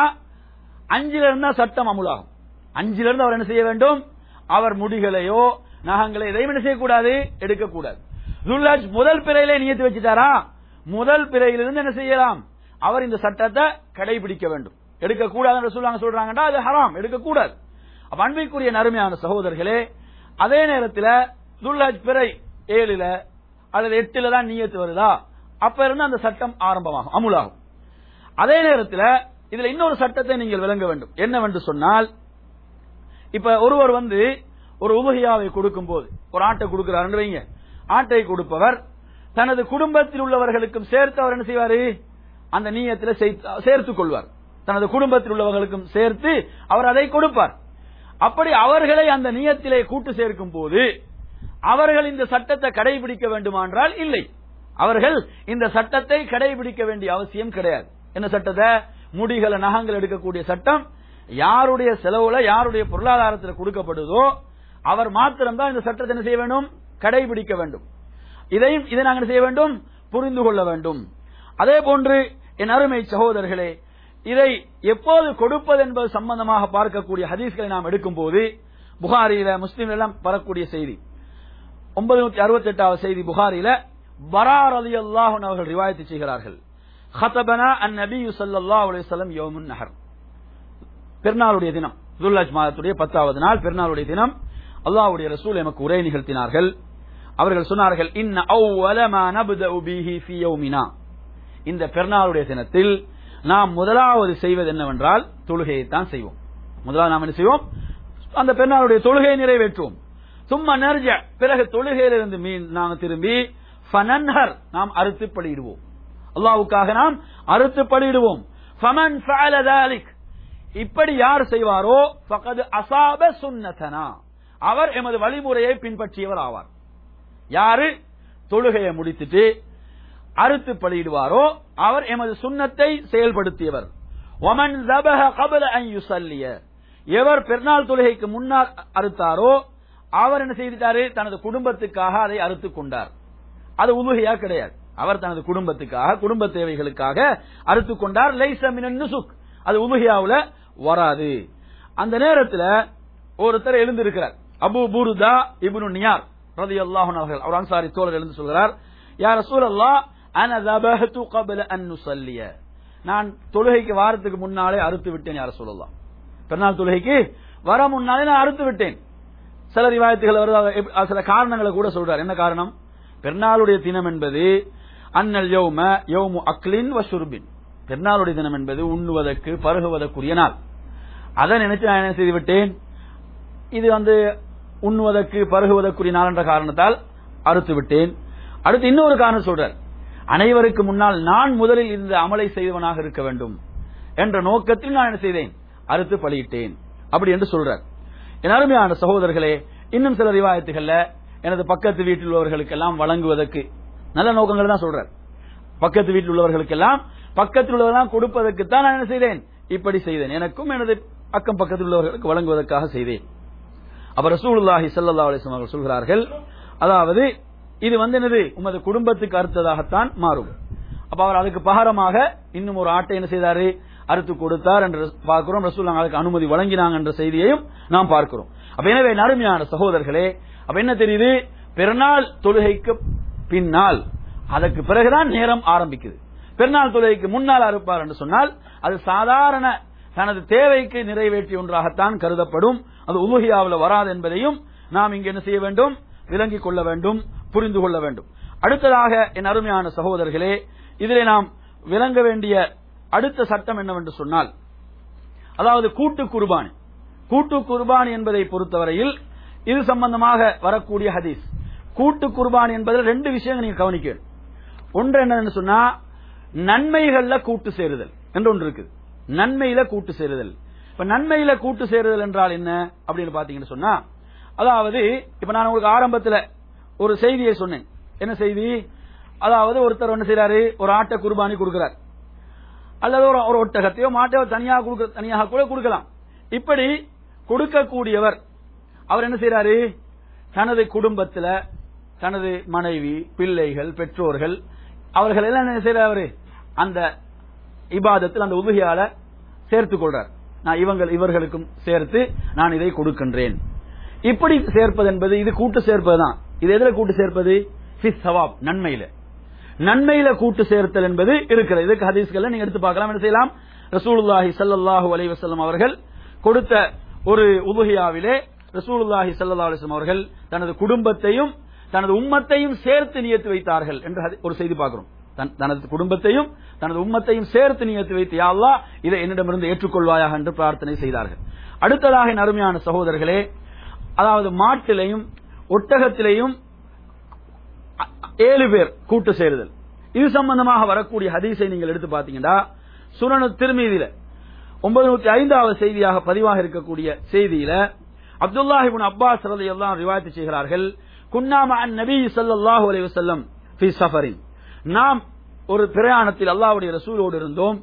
அஞ்சுல இருந்தா சட்டம் அமுலாகும் அஞ்சுல இருந்து அவர் என்ன செய்ய வேண்டும் அவர் முடிகளையோ நகங்களை எதையும் என்ன செய்யக்கூடாது எடுக்கக்கூடாது துல்ஹஜ் முதல் பிறையிலே நியத்து வச்சுட்டாரா முதல் பிறையிலிருந்து என்ன செய்யலாம் அவர் இந்த சட்டத்தை கடைபிடிக்க வேண்டும் எடுக்கக்கூடாது என்று சொல்றாங்க சொல்றாங்கடா அது ஹராம் எடுக்கக்கூடாது அப்ப அன்பிற்குரிய நறுமையான சகோதரர்களே அதே நேரத்தில் துல்ஹஜ் பிறை ஏழுல அல்லது எட்டுல தான் நியத்து வருதா அப்ப இருந்து அந்த சட்டம் ஆரம்பமாகும் அமுலாகும் அதே நேரத்தில் இதுல இன்னொரு சட்டத்தை நீங்கள் விளங்க வேண்டும் என்னவென்று சொன்னால் இப்ப ஒருவர் வந்து ஒரு உபகியாவை கொடுக்கும் போது ஒரு ஆட்டை கொடுக்கிறார் வைங்க ஆட்டை கொடுப்பவர் தனது குடும்பத்தில் உள்ளவர்களுக்கும் சேர்த்து அவர் என்ன செய்வாரு அந்த நீயத்தில் சேர்த்துக் கொள்வார் தனது குடும்பத்தில் உள்ளவர்களுக்கும் சேர்த்து அவர் அதை கொடுப்பார் அப்படி அவர்களை அந்த நியத்திலே கூட்டு சேர்க்கும் போது அவர்கள் இந்த சட்டத்தை கடைபிடிக்க வேண்டுமானால் இல்லை அவர்கள் இந்த சட்டத்தை கடைபிடிக்க வேண்டிய அவசியம் கிடையாது என்ன சட்டத்தை முடிகளை நகங்கள் எடுக்கக்கூடிய சட்டம் யாருடைய செலவுல யாருடைய பொருளாதாரத்தில் கொடுக்கப்படுதோ அவர் மாத்திரம்தான் இந்த சட்டத்தை என்ன செய்ய வேண்டும் கடைபிடிக்க வேண்டும் இதையும் இதை நாங்கள் செய்ய வேண்டும் புரிந்து கொள்ள வேண்டும் அதே போன்று என் அருமை சகோதரர்களே இதை எப்போது கொடுப்பது என்பது சம்பந்தமாக பார்க்கக்கூடிய ஹதீஸ்களை நாம் எடுக்கும் போது புகாரியில முஸ்லீம் எல்லாம் வரக்கூடிய செய்தி ஒன்பது நூத்தி அறுபத்தி எட்டாவது செய்தி புகாரில பரார் அலி அல்லாஹன் அவர்கள் ரிவாயத்து செய்கிறார்கள் ஹதபனா அன் நபி சல்லாஹ் அலிசல்லம் யோமுன் நகர் பெருநாளுடைய தினம் துல்ஹஜ் மாதத்துடைய பத்தாவது நாள் பெருநாளுடைய தினம் அல்லாஹ்வுடைய ரசூல் எமக்கு உரை நிகழ்த்தினார்கள் அவர்கள் சொன்னார்கள் இன்ன அவ்வல மா நப்தஉ பிஹி ஃபீ யௌமினா இந்த பெருநாளுடைய தினத்தில் நாம் முதலாவது செய்வது என்னவென்றால் தொழுகையை தான் செய்வோம் முதலாவது நாம் என்ன செய்வோம் அந்த பெருநாளுடைய தொழுகையை நிறைவேற்றுவோம் சும்மா நர்ஜ பிறகு தொழுகையிலிருந்து மீன் நாம் திரும்பி ஃபனன்ஹர் நாம் அறுத்து பலியிடுவோம் அல்லாஹ்வுக்காக நாம் அறுத்து பலியிடுவோம் ஃபமன் ஃபஅல ذلك இப்படி யார் செய்வாரோ ஃபகது அசாப சுன்னதனா அவர் எமது வழிமுறையை பின்பற்றியவர் ஆவார் யாரு தொழுகையை முடித்துட்டு அறுத்து பலியிடுவாரோ அவர் எமது சுன்னத்தை செயல்படுத்தியவர் ஒமன் ஜபஹ கபல அன் யுசல்லிய எவர் பெருநாள் தொழுகைக்கு முன்னால் அறுத்தாரோ அவர் என்ன செய்துட்டாரு தனது குடும்பத்துக்காக அதை அறுத்துக் கொண்டார் அது உலுகையா கிடையாது அவர் தனது குடும்பத்துக்காக குடும்ப தேவைகளுக்காக அறுத்துக் கொண்டார் லைச மினன் நுசுக் அது உலுகையாவுல வராது அந்த நேரத்துல ஒருத்தர் எழுந்திருக்கிறார் அபு புருதா இப்னு நியார் ரலியல்லாஹு அன்ஹு அவர்கள் அவர் அன்சாரி தோழர் எழுந்து சொல்கிறார் யா ரசூலல்லாஹ் அன தபஹது قبل அன் நுஸல்லிய நான் தொழுகைக்கு வாரத்துக்கு முன்னாலே அறுத்து விட்டேன் யார சொல்லலாம் பெருநாள் தொழுகைக்கு வர முன்னாலே நான் அறுத்து விட்டேன் சில ரிவாயத்துகள் வருது அவர் எப்- சில காரணங்களை கூட சொல்றார் என்ன காரணம் பெருநாளுடைய தினம் என்பது அன்னல் யௌம யௌமு அக்லின் வ ஷுர்பின் பெருநாளுடைய தினம் என்பது உண்ணுவதற்கு பருகுவதற்குரிய நாள் அதை நினைச்சு நான் என்ன செய்து விட்டேன் இது வந்து உண்ணுவதற்கு பருகுவதற்குரிய நாள் என்ற காரணத்தால் அறுத்து விட்டேன் அடுத்து இன்னொரு காரணம் சொல்றார் அனைவருக்கு முன்னால் நான் முதலில் இந்த அமலை செய்தவனாக இருக்க வேண்டும் என்ற நோக்கத்தில் நான் என்ன செய்தேன் அறுத்து பலியிட்டேன் அப்படி என்று சொல்றார் என் அருமையான சகோதரர்களே இன்னும் சில ரிவாயத்துகள்ல எனது பக்கத்து வீட்டில் உள்ளவர்களுக்கெல்லாம் வழங்குவதற்கு நல்ல நோக்கங்கள் தான் சொல்றார் பக்கத்து வீட்டில் உள்ளவர்களுக்கெல்லாம் பக்கத்தில் உள்ளவரெல்லாம் கொடுப்பதற்கு தான் நான் என்ன செய்தேன் இப்படி செய்தேன் எனக்கும் எனது அக்கம் பக்கத்தில் உள்ளவர்களுக்கு வழங்குவதற்காக செய்தேன் அப்ப ரசூலுல்லாஹி ஸல்லல்லாஹு அலைஹி வஸல்லம் அவர்கள் சொல்கிறார்கள் அதாவது இது வந்து என்னது உமது குடும்பத்துக்கு அறுத்ததாகத்தான் மாறும் அப்ப அவர் அதுக்கு பகரமாக இன்னும் ஒரு ஆட்டை என்ன செய்தாரு அறுத்து கொடுத்தார் என்று பார்க்கிறோம் ரசூல் அதுக்கு அனுமதி வழங்கினாங்க என்ற செய்தியையும் நாம் பார்க்கிறோம் அப்ப எனவே நறுமையான சகோதரர்களே அப்ப என்ன தெரியுது பெருநாள் தொழுகைக்கு பின்னால் அதற்கு பிறகுதான் நேரம் ஆரம்பிக்குது பெருநாள் தொழுகைக்கு முன்னால் அறுப்பார் என்று சொன்னால் அது சாதாரண தனது தேவைக்கு நிறைவேற்றிய ஒன்றாகத்தான் கருதப்படும் அது உலுகியாவில் வராது என்பதையும் நாம் இங்கு என்ன செய்ய வேண்டும் விளங்கிக் கொள்ள வேண்டும் புரிந்து கொள்ள வேண்டும் அடுத்ததாக என் அருமையான சகோதரர்களே இதிலே நாம் விளங்க வேண்டிய அடுத்த சட்டம் என்னவென்று சொன்னால் அதாவது கூட்டு குர்பானி கூட்டு குர்பானி என்பதை பொறுத்தவரையில் இது சம்பந்தமாக வரக்கூடிய ஹதீஸ் கூட்டு குர்பானி என்பதில் ரெண்டு விஷயங்கள் நீங்க கவனிக்க வேண்டும். ஒன்று என்னன்னு சொன்னா நன்மைகள்ல கூட்டு சேருதல் என்று ஒன்று இருக்குது நன்மையில கூட்டு சேருதல் இப்ப நன்மையில கூட்டு சேருதல் என்றால் என்ன அப்படின்னு பாத்தீங்கன்னு சொன்னா அதாவது இப்ப நான் உங்களுக்கு ஆரம்பத்துல ஒரு செய்தியை சொன்னேன் என்ன செய்தி அதாவது ஒருத்தர் என்ன செய்யறாரு ஒரு ஆட்டை குர்பானி கொடுக்கிறார் அல்லது ஒரு ஒரு ஒட்டகத்தையோ மாட்டையோ தனியாக கொடுக்க தனியாக கூட கொடுக்கலாம் இப்படி கொடுக்கக்கூடியவர் அவர் என்ன செய்யறாரு தனது குடும்பத்துல தனது மனைவி பிள்ளைகள் பெற்றோர்கள் அவர்கள் எல்லாம் என்ன செய்யறாரு அந்த இபாதத்தில் அந்த உதுகையால சேர்த்துக் கொள்றார் நான் இவங்கள் இவர்களுக்கும் சேர்த்து நான் இதை கொடுக்கின்றேன் இப்படி சேர்ப்பது என்பது இது கூட்டு சேர்ப்பதுதான் இது எதுல கூட்டு சேர்ப்பது ஃபிஸ் சவாப் நன்மையில நன்மையில கூட்டு சேர்த்தல் என்பது இருக்கிறது இதுக்கு ஹதீஸ்கள் நீங்க எடுத்து பார்க்கலாம் என்ன செய்யலாம் ரசூலுல்லாஹி ஸல்லல்லாஹு அலைஹி வஸல்லம் அவர்கள் கொடுத்த ஒரு உபுகியாவிலே ரசூலுல்லாஹி ஸல்லல்லாஹு அலைஹி வஸல்லம் அவர்கள் தனது குடும்பத்தையும் தனது உம்மத்தையும் சேர்த்து நியத்து வைத்தார்கள் என்று ஹதி- ஒரு செய்தி பார்க்கிறோம் தன்- தனது குடும்பத்தையும் தனது உம்மத்தையும் சேர்த்து நியத்து வைத்து யா அல்லாஹ் இதை என்னிடமிருந்து ஏற்றுக்கொள்வாயாக என்று பிரார்த்தனை செய்தார்கள் அடுத்ததாக என் அருமையான சகோதரர்களே அதாவது மாட்டிலையும் ஒட்டகத்திலையும் அ- ஏழு பேர் கூட்டு சேருதல் இது சம்பந்தமாக வரக்கூடிய ஹதீஸை நீங்கள் எடுத்து பார்த்தீங்கன்னா சுனனு திருமீதியில ஒன்பது நூத்தி ஐந்தாவது செய்தியாக பதிவாக இருக்கக்கூடிய செய்தியில அப்துல்லாஹிபின் அப்பாஸ் ரலியல்லாஹு ரிவாயத்து செய்கிறார்கள் குன்னாம அன் நபி ஸல்லல்லாஹு அலைஹி வஸல்லம் ஃபி சஃபரின் நாம் ஒரு பிரயாணத்தில் அல்லாஹ்வுடைய ரசூலோடு இருந்தோம்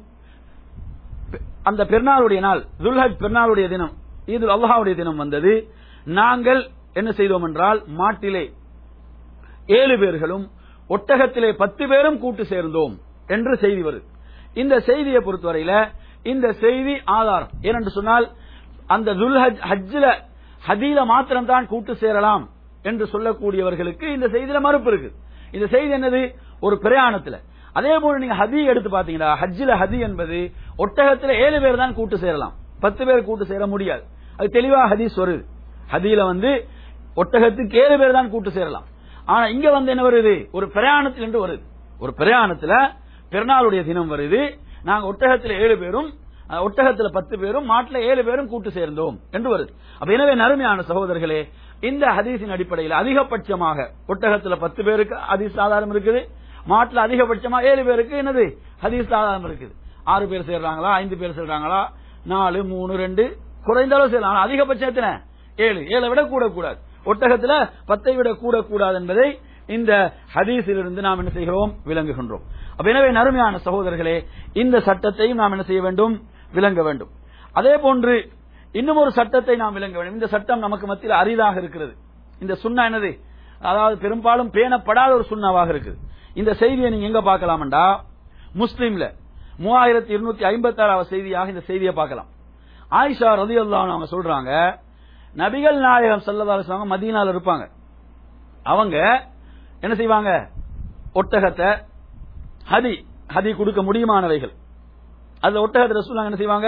அந்த பெருநாளுடைய நாள் துல்ஹஜ் பெருநாளுடைய தினம் ஈதுல் அல்லாஹ்வுடைய தினம் வந்தது நாங்கள் என்ன செய்தோம் என்றால் மாட்டிலே ஏழு பேர்களும் ஒட்டகத்திலே பத்து பேரும் கூட்டு சேர்ந்தோம் என்று செய்தி வருது இந்த செய்தியை பொறுத்தவரையில இந்த செய்தி ஆதாரம் ஏனென்று சொன்னால் அந்த துல்ஹஜ் ஹஜ்ஜில ஹதீல மாத்திரம்தான் கூட்டு சேரலாம் என்று சொல்லக்கூடியவர்களுக்கு இந்த செய்தியில மறுப்பு இருக்கு இந்த செய்தி என்னது ஒரு பிரயாணத்துல அதே போல நீங்க ஹதி எடுத்து பாத்தீங்கன்னா ஹஜ்ஜில ஹதி என்பது ஒட்டகத்துல ஏழு பேர் தான் கூட்டு சேரலாம் பத்து பேர் கூட்டு சேர முடியாது அது தெளிவா ஹதீஸ் வருது ஹதீல வந்து ஒட்டகத்துக்கு ஏழு பேர் தான் கூட்டு சேரலாம் ஆனா இங்க வந்து என்ன வருது ஒரு பிரயாணத்தில் என்று வருது ஒரு பிரயாணத்துல பெருநாளுடைய தினம் வருது நாங்க ஒட்டகத்துல ஏழு பேரும் அஹ், ஒட்டகத்துல பத்து பேரும் மாட்டுல ஏழு பேரும் கூட்டு சேர்ந்தோம் என்று வருது அப்ப எனவே நறுமையான சகோதரர்களே இந்த ஹதீஸின் அடிப்படையில் அதிகபட்சமாக ஒட்டகத்துல பத்து பேருக்கு ஹதீஸ் ஆதாரம் இருக்குது மாட்டுல அதிகபட்சமா ஏழு பேருக்கு என்னது ஹதீஸ் ஆதாரம் இருக்குது ஆறு பேர் சேர்றாங்களா ஐந்து பேர் சேர்றாங்களா நாலு மூணு ரெண்டு குறைந்த அளவு சேரலாம் ஆனா அதிகபட்சம் எத்தனை ஏழு ஏழை விட கூட கூடாது ஒட்டகத்துல பத்தை விட கூட கூடாது என்பதை இந்த ஹதீஸிலிருந்து நாம் என்ன செய்கிறோம் விளங்குகின்றோம் அப்ப எனவே நறுமையான சகோதரர்களே இந்த சட்டத்தையும் நாம் என்ன செய்ய வேண்டும் விளங்க வேண்டும் அதே போன்று இன்னும் ஒரு சட்டத்தை நாம் விளங்க வேண்டும் இந்த சட்டம் நமக்கு மத்தியில் அரிதாக இருக்கிறது இந்த சுண்ணா என்னது அதாவது பெரும்பாலும் பேணப்படாத ஒரு சுண்ணாவாக இருக்குது இந்த செய்தியை நீங்க எங்க பார்க்கலாம்டா முஸ்லீம்ல மூவாயிரத்தி இருநூத்தி ஐம்பத்தி ஆறாவது செய்தியாக இந்த செய்தியை பார்க்கலாம் ஆயிஷா ரதி அவங்க சொல்றாங்க நபிகள் நாயகம் சல்லதாலும் மதீனால இருப்பாங்க அவங்க என்ன செய்வாங்க ஒட்டகத்தை ஹதி ஹதி கொடுக்க முடியுமானவைகள் அதுல ஒட்டகத்தை ரசூலுல்லாஹ் என்ன செய்வாங்க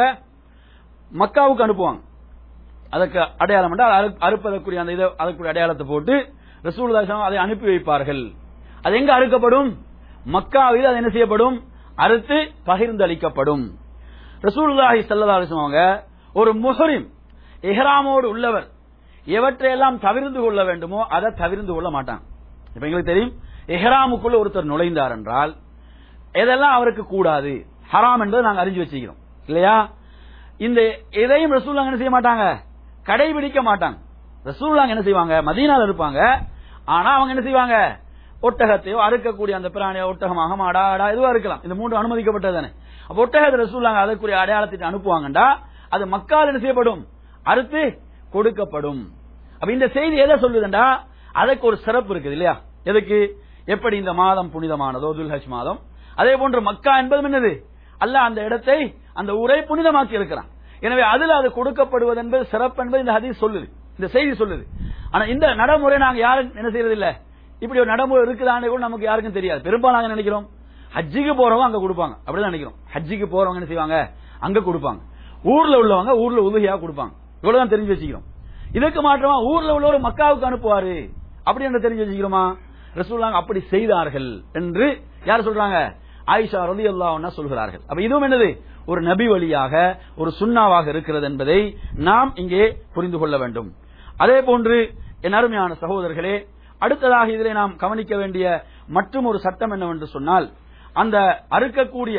மக்காவுக்கு அனுப்புவாங்க அதுக்கு அடையாளம் என்றால் அறு- அறுப்பதற்குரிய அந்த இதை அதற்குரிய அடையாளத்தை போட்டு ரசூலுல்லாஹி ஸல்லல்லாஹு அலைஹி வஸல்லம் அதை அனுப்பி வைப்பார்கள் அது எங்க அறுக்கப்படும் மக்காவில் அது என்ன செய்யப்படும் அறுத்து பகிர்ந்தளிக்கப்படும் ரசூலுல்லாஹி ஸல்லல்லாஹு அலைஹி வஸல்லம் அவங்க ஒரு முஹரிம் இஹ்ராமோடு உள்ளவர் எவற்றையெல்லாம் தவிர்ந்து கொள்ள வேண்டுமோ அதை தவிர்ந்து கொள்ள மாட்டாங்க இப்ப எங்களுக்கு தெரியும் இஹ்ராமுக்குள்ள ஒருத்தர் நுழைந்தார் என்றால் எதெல்லாம் அவருக்கு கூடாது ஹராம் என்பதை நாங்க அறிஞ்சு வச்சுக்கிறோம் இல்லையா இந்த எதையும் ரசூலுல்லாஹ் என்ன செய்ய மாட்டாங்க கடைபிடிக்க மாட்டாங்க ரசூலுல்லாஹ் என்ன செய்வாங்க மதீனால இருப்பாங்க ஆனா அவங்க என்ன செய்வாங்க ஒட்டகத்தையோ அறுக்கக்கூடிய அந்த பிராணியோ ஒட்டகமாக மாடா ஆடா எதுவா இருக்கலாம் இந்த மூன்று அனுமதிக்கப்பட்டது தானே அப்ப ஒட்டகத்தை ரசூலுல்லாஹ் அதற்குரிய அடையாளத்தை அனுப்புவாங்கண்டா அது மக்கால் என்ன செய்யப்படும் அறுத்து கொடுக்கப்படும் அப்ப இந்த செய்தி எதை சொல்லுதுண்டா அதுக்கு ஒரு சிறப்பு இருக்குது இல்லையா எதுக்கு எப்படி இந்த மாதம் புனிதமானதோ துல்ஹஜ் மாதம் அதே போன்று மக்கா என்பதும் என்னது அல்லாஹ் அந்த இடத்தை அந்த ஊரை புனிதமாக்கி இருக்கிறான் எனவே அதுல அது கொடுக்கப்படுவது என்பது சிறப்பு என்பது இந்த ஹதீஸ் சொல்லுது இந்த செய்தி சொல்லுது ஆனா இந்த நடைமுறை நாங்க யாரும் என்ன செய்யறது இல்ல இப்படி ஒரு நடைமுறை இருக்குதான்னு கூட நமக்கு யாருக்கும் தெரியாது பெரும்பாலும் நாங்க நினைக்கிறோம் ஹஜ்ஜிக்கு போறவங்க அங்க கொடுப்பாங்க அப்படிதான் நினைக்கிறோம் ஹஜ்ஜிக்கு போறவங்க என்ன செய்வாங்க அங்க கொடுப்பாங்க ஊர்ல உள்ளவங்க ஊர்ல உதவியா கொடுப்பாங்க இவ்வளவுதான் தெரிஞ்சு வச்சுக்கிறோம் இதுக்கு மாற்றமா ஊர்ல உள்ளவர் மக்காவுக்கு அனுப்புவாரு அப்படி என்று தெரிஞ்சு வச்சுக்கிறோமா ரசூலுல்லாஹ் அப்படி செய்தார்கள் என்று யார் சொல்றாங்க ஆயிஷா ரலியல்லாஹு சொல்கிறார்கள் அப்ப இதுவும் என்னது ஒரு நபி வழியாக ஒரு சுண்ணாவாக இருக்கிறது என்பதை நாம் இங்கே புரிந்து கொள்ள வேண்டும் அதே போன்று என் அருமையான சகோதரர்களே அடுத்ததாக இதிலே நாம் கவனிக்க வேண்டிய மற்றும் ஒரு சட்டம் என்னவென்று சொன்னால் அந்த அறுக்கக்கூடிய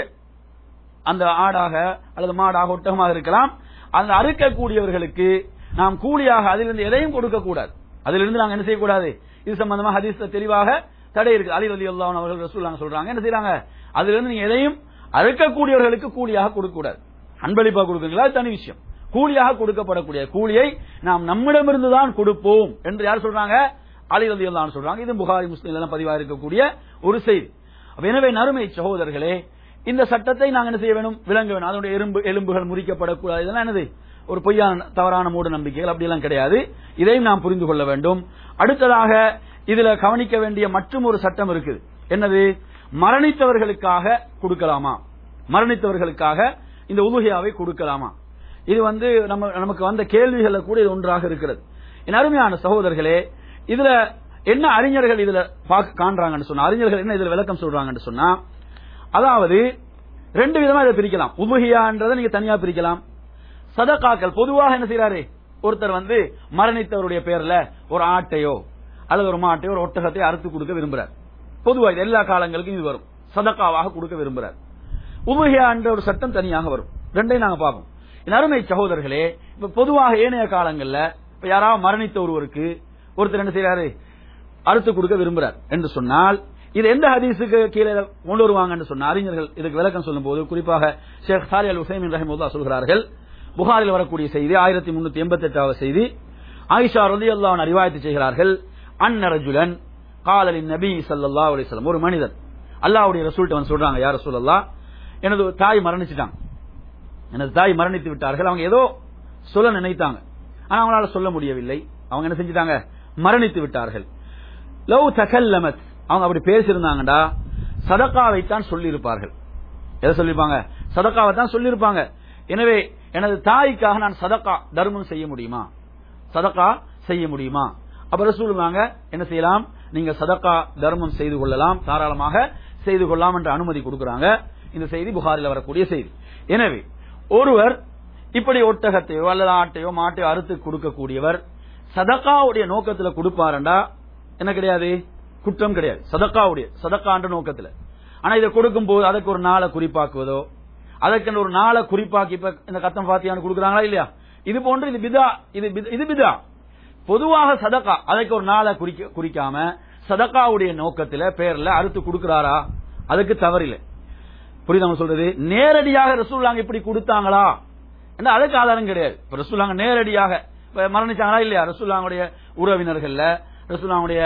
அந்த ஆடாக அல்லது மாடாக ஒட்டகமாக இருக்கலாம் அந்த அறுக்கக்கூடியவர்களுக்கு நாம் கூலியாக அதிலிருந்து எதையும் கொடுக்க கூடாது அதிலிருந்து நாங்க என்ன செய்யக்கூடாது இது சம்பந்தமா ஹதீஸ்ல தெளிவாக தடை இருக்கு அலி அலி அல்லாஹ் அவர்கள் ரசூலுல்லாஹ் சொல்றாங்க என்ன செய்றாங்க அதிலிருந்து நீங்க எதையும் அறுக்கக்கூடியவர்களுக்கு கூலியாக கொடுக்க கூடாது அன்பளிப்பா கொடுக்குறீங்களா அது தனி விஷயம் கூலியாக கொடுக்கப்படக்கூடிய கூலியை நாம் நம்மிடமிருந்து தான் கொடுப்போம் என்று யார் சொல்றாங்க அலி அலி அல்லாஹ் சொல்றாங்க இது புகாரி முஸ்லீம் எல்லாம் பதிவாக இருக்கக்கூடிய ஒரு செய்தி அப்ப எனவே நறுமை சகோதரர்களே இந்த சட்டத்தை நாங்க என்ன செய்ய வேணும் விளங்க வேணும் அதனுடைய எறும்பு எலும்புகள் முறிக்கப்படக்கூடாது இதெல்லாம் என்னது ஒரு பொய்யான தவறான மூட நம்பிக்கைகள் அப்படியெல்லாம் கிடையாது இதையும் நாம் புரிந்து கொள்ள வேண்டும் அடுத்ததாக இதுல கவனிக்க வேண்டிய மற்றும் ஒரு சட்டம் இருக்குது என்னது மரணித்தவர்களுக்காக கொடுக்கலாமா மரணித்தவர்களுக்காக இந்த உலுகையாவை கொடுக்கலாமா இது வந்து நம்ம நமக்கு வந்த கேள்விகள்ல கூட இது ஒன்றாக இருக்கிறது என் அருமையான சகோதரர்களே இதுல என்ன அறிஞர்கள் இதுல பார்க்க காண்றாங்கன்னு சொன்னா அறிஞர்கள் என்ன இதுல விளக்கம் சொல்றாங்கன்னு சொன்னா அதாவது ரெண்டு விதமா இதை பிரிக்கலாம் உபுகியான்றதை நீங்க தனியா பிரிக்கலாம் சதகாக்கள் பொதுவாக என்ன செய்யறாரு ஒருத்தர் வந்து மரணித்தவருடைய பேர்ல ஒரு ஆட்டையோ அல்லது ஒரு மாட்டையோ ஒரு ஒட்டகத்தை அறுத்து கொடுக்க விரும்புறார் பொதுவா இது எல்லா காலங்களுக்கும் இது வரும் சதக்காவாக கொடுக்க விரும்புறார் உபுகியா என்ற ஒரு சட்டம் தனியாக வரும் ரெண்டையும் நாங்க பார்ப்போம் என் அருமை சகோதரர்களே இப்ப பொதுவாக ஏனைய காலங்கள்ல இப்ப யாராவது மரணித்த ஒருவருக்கு ஒருத்தர் என்ன செய்யறாரு அறுத்து கொடுக்க விரும்புறார் என்று சொன்னால் இது எந்த ஹதீஸுக்கு கீழே கொண்டு வருவாங்கன்னு சொன்ன அறிஞர்கள் இதுக்கு விளக்கம் சொல்லும் போது குறிப்பாக ஷேக் சாரி அல் ஹுசைமின் ரஹிமுல்லா சொல்கிறார்கள் புகாரில் வரக்கூடிய செய்தி ஆயிரத்தி முன்னூத்தி எண்பத்தி எட்டாவது செய்தி ஆயிஷா ரலி அல்லாஹ் அறிவாயத்து செய்கிறார்கள் அன்னரஜுலன் காலலின் நபி ஸல்லல்லாஹு அலைஹி வஸல்லம் ஒரு மனிதர் அல்லாஹ்வுடைய ரசூல்ட்ட வந்து சொல்றாங்க யார் ரசூலல்லாஹ் எனது தாய் மரணிச்சிட்டாங்க எனது தாய் மரணித்து விட்டார்கள் அவங்க ஏதோ சொல்ல நினைத்தாங்க ஆனா அவங்களால சொல்ல முடியவில்லை அவங்க என்ன செஞ்சிட்டாங்க மரணித்து விட்டார்கள் லவ் தகல்லமத் அவங்க அப்படி பேசியிருந்தாங்கடா சதக்காவைத்தான் சொல்லியிருப்பார்கள் எதை சொல்லியிருப்பாங்க சதக்காவை தான் சொல்லியிருப்பாங்க எனவே எனது தாய்க்காக நான் சதக்கா தர்மம் செய்ய முடியுமா சதக்கா செய்ய முடியுமா அப்ப ரசூலுல்லாங்க என்ன செய்யலாம் நீங்க சதக்கா தர்மம் செய்து கொள்ளலாம் தாராளமாக செய்து கொள்ளலாம் என்ற அனுமதி கொடுக்கறாங்க இந்த செய்தி புகாரில் வரக்கூடிய செய்தி எனவே ஒருவர் இப்படி ஒட்டகத்தையோ அல்லது ஆட்டையோ மாட்டையோ அறுத்து கொடுக்கக்கூடியவர் சதக்காவுடைய நோக்கத்துல கொடுப்பாரண்டா என்ன கிடையாது குற்றம் கிடையாது சதக்காவுடைய சதக்கான்ற நோக்கத்துல ஆனா இதை கொடுக்கும் போது அதற்கு ஒரு நாளை குறிப்பாக்குவதோ அதற்கு ஒரு நாளை குறிப்பாக்கி இப்ப இந்த கத்தம் பாத்தியான்னு கொடுக்குறாங்களா இல்லையா இது போன்று இது பிதா இது பித- இது பிதா பொதுவாக சதக்கா அதற்கு ஒரு நாளை குறிக்க குறிக்காம சதக்காவுடைய நோக்கத்துல பேர்ல அறுத்து கொடுக்கிறாரா அதுக்கு தவறில்லை புரியுதா நம்ம சொல்றது நேரடியாக ரசூல்லாங்க இப்படி கொடுத்தாங்களா என்ன அதுக்கு ஆதாரம் கிடையாது இப்ப ரசூல்லாங்க நேரடியாக இப்ப மரணிச்சாங்களா இல்லையா ரசூல்லாங்களுடைய உறவினர்கள்ல ரசூல்லாங்களுடைய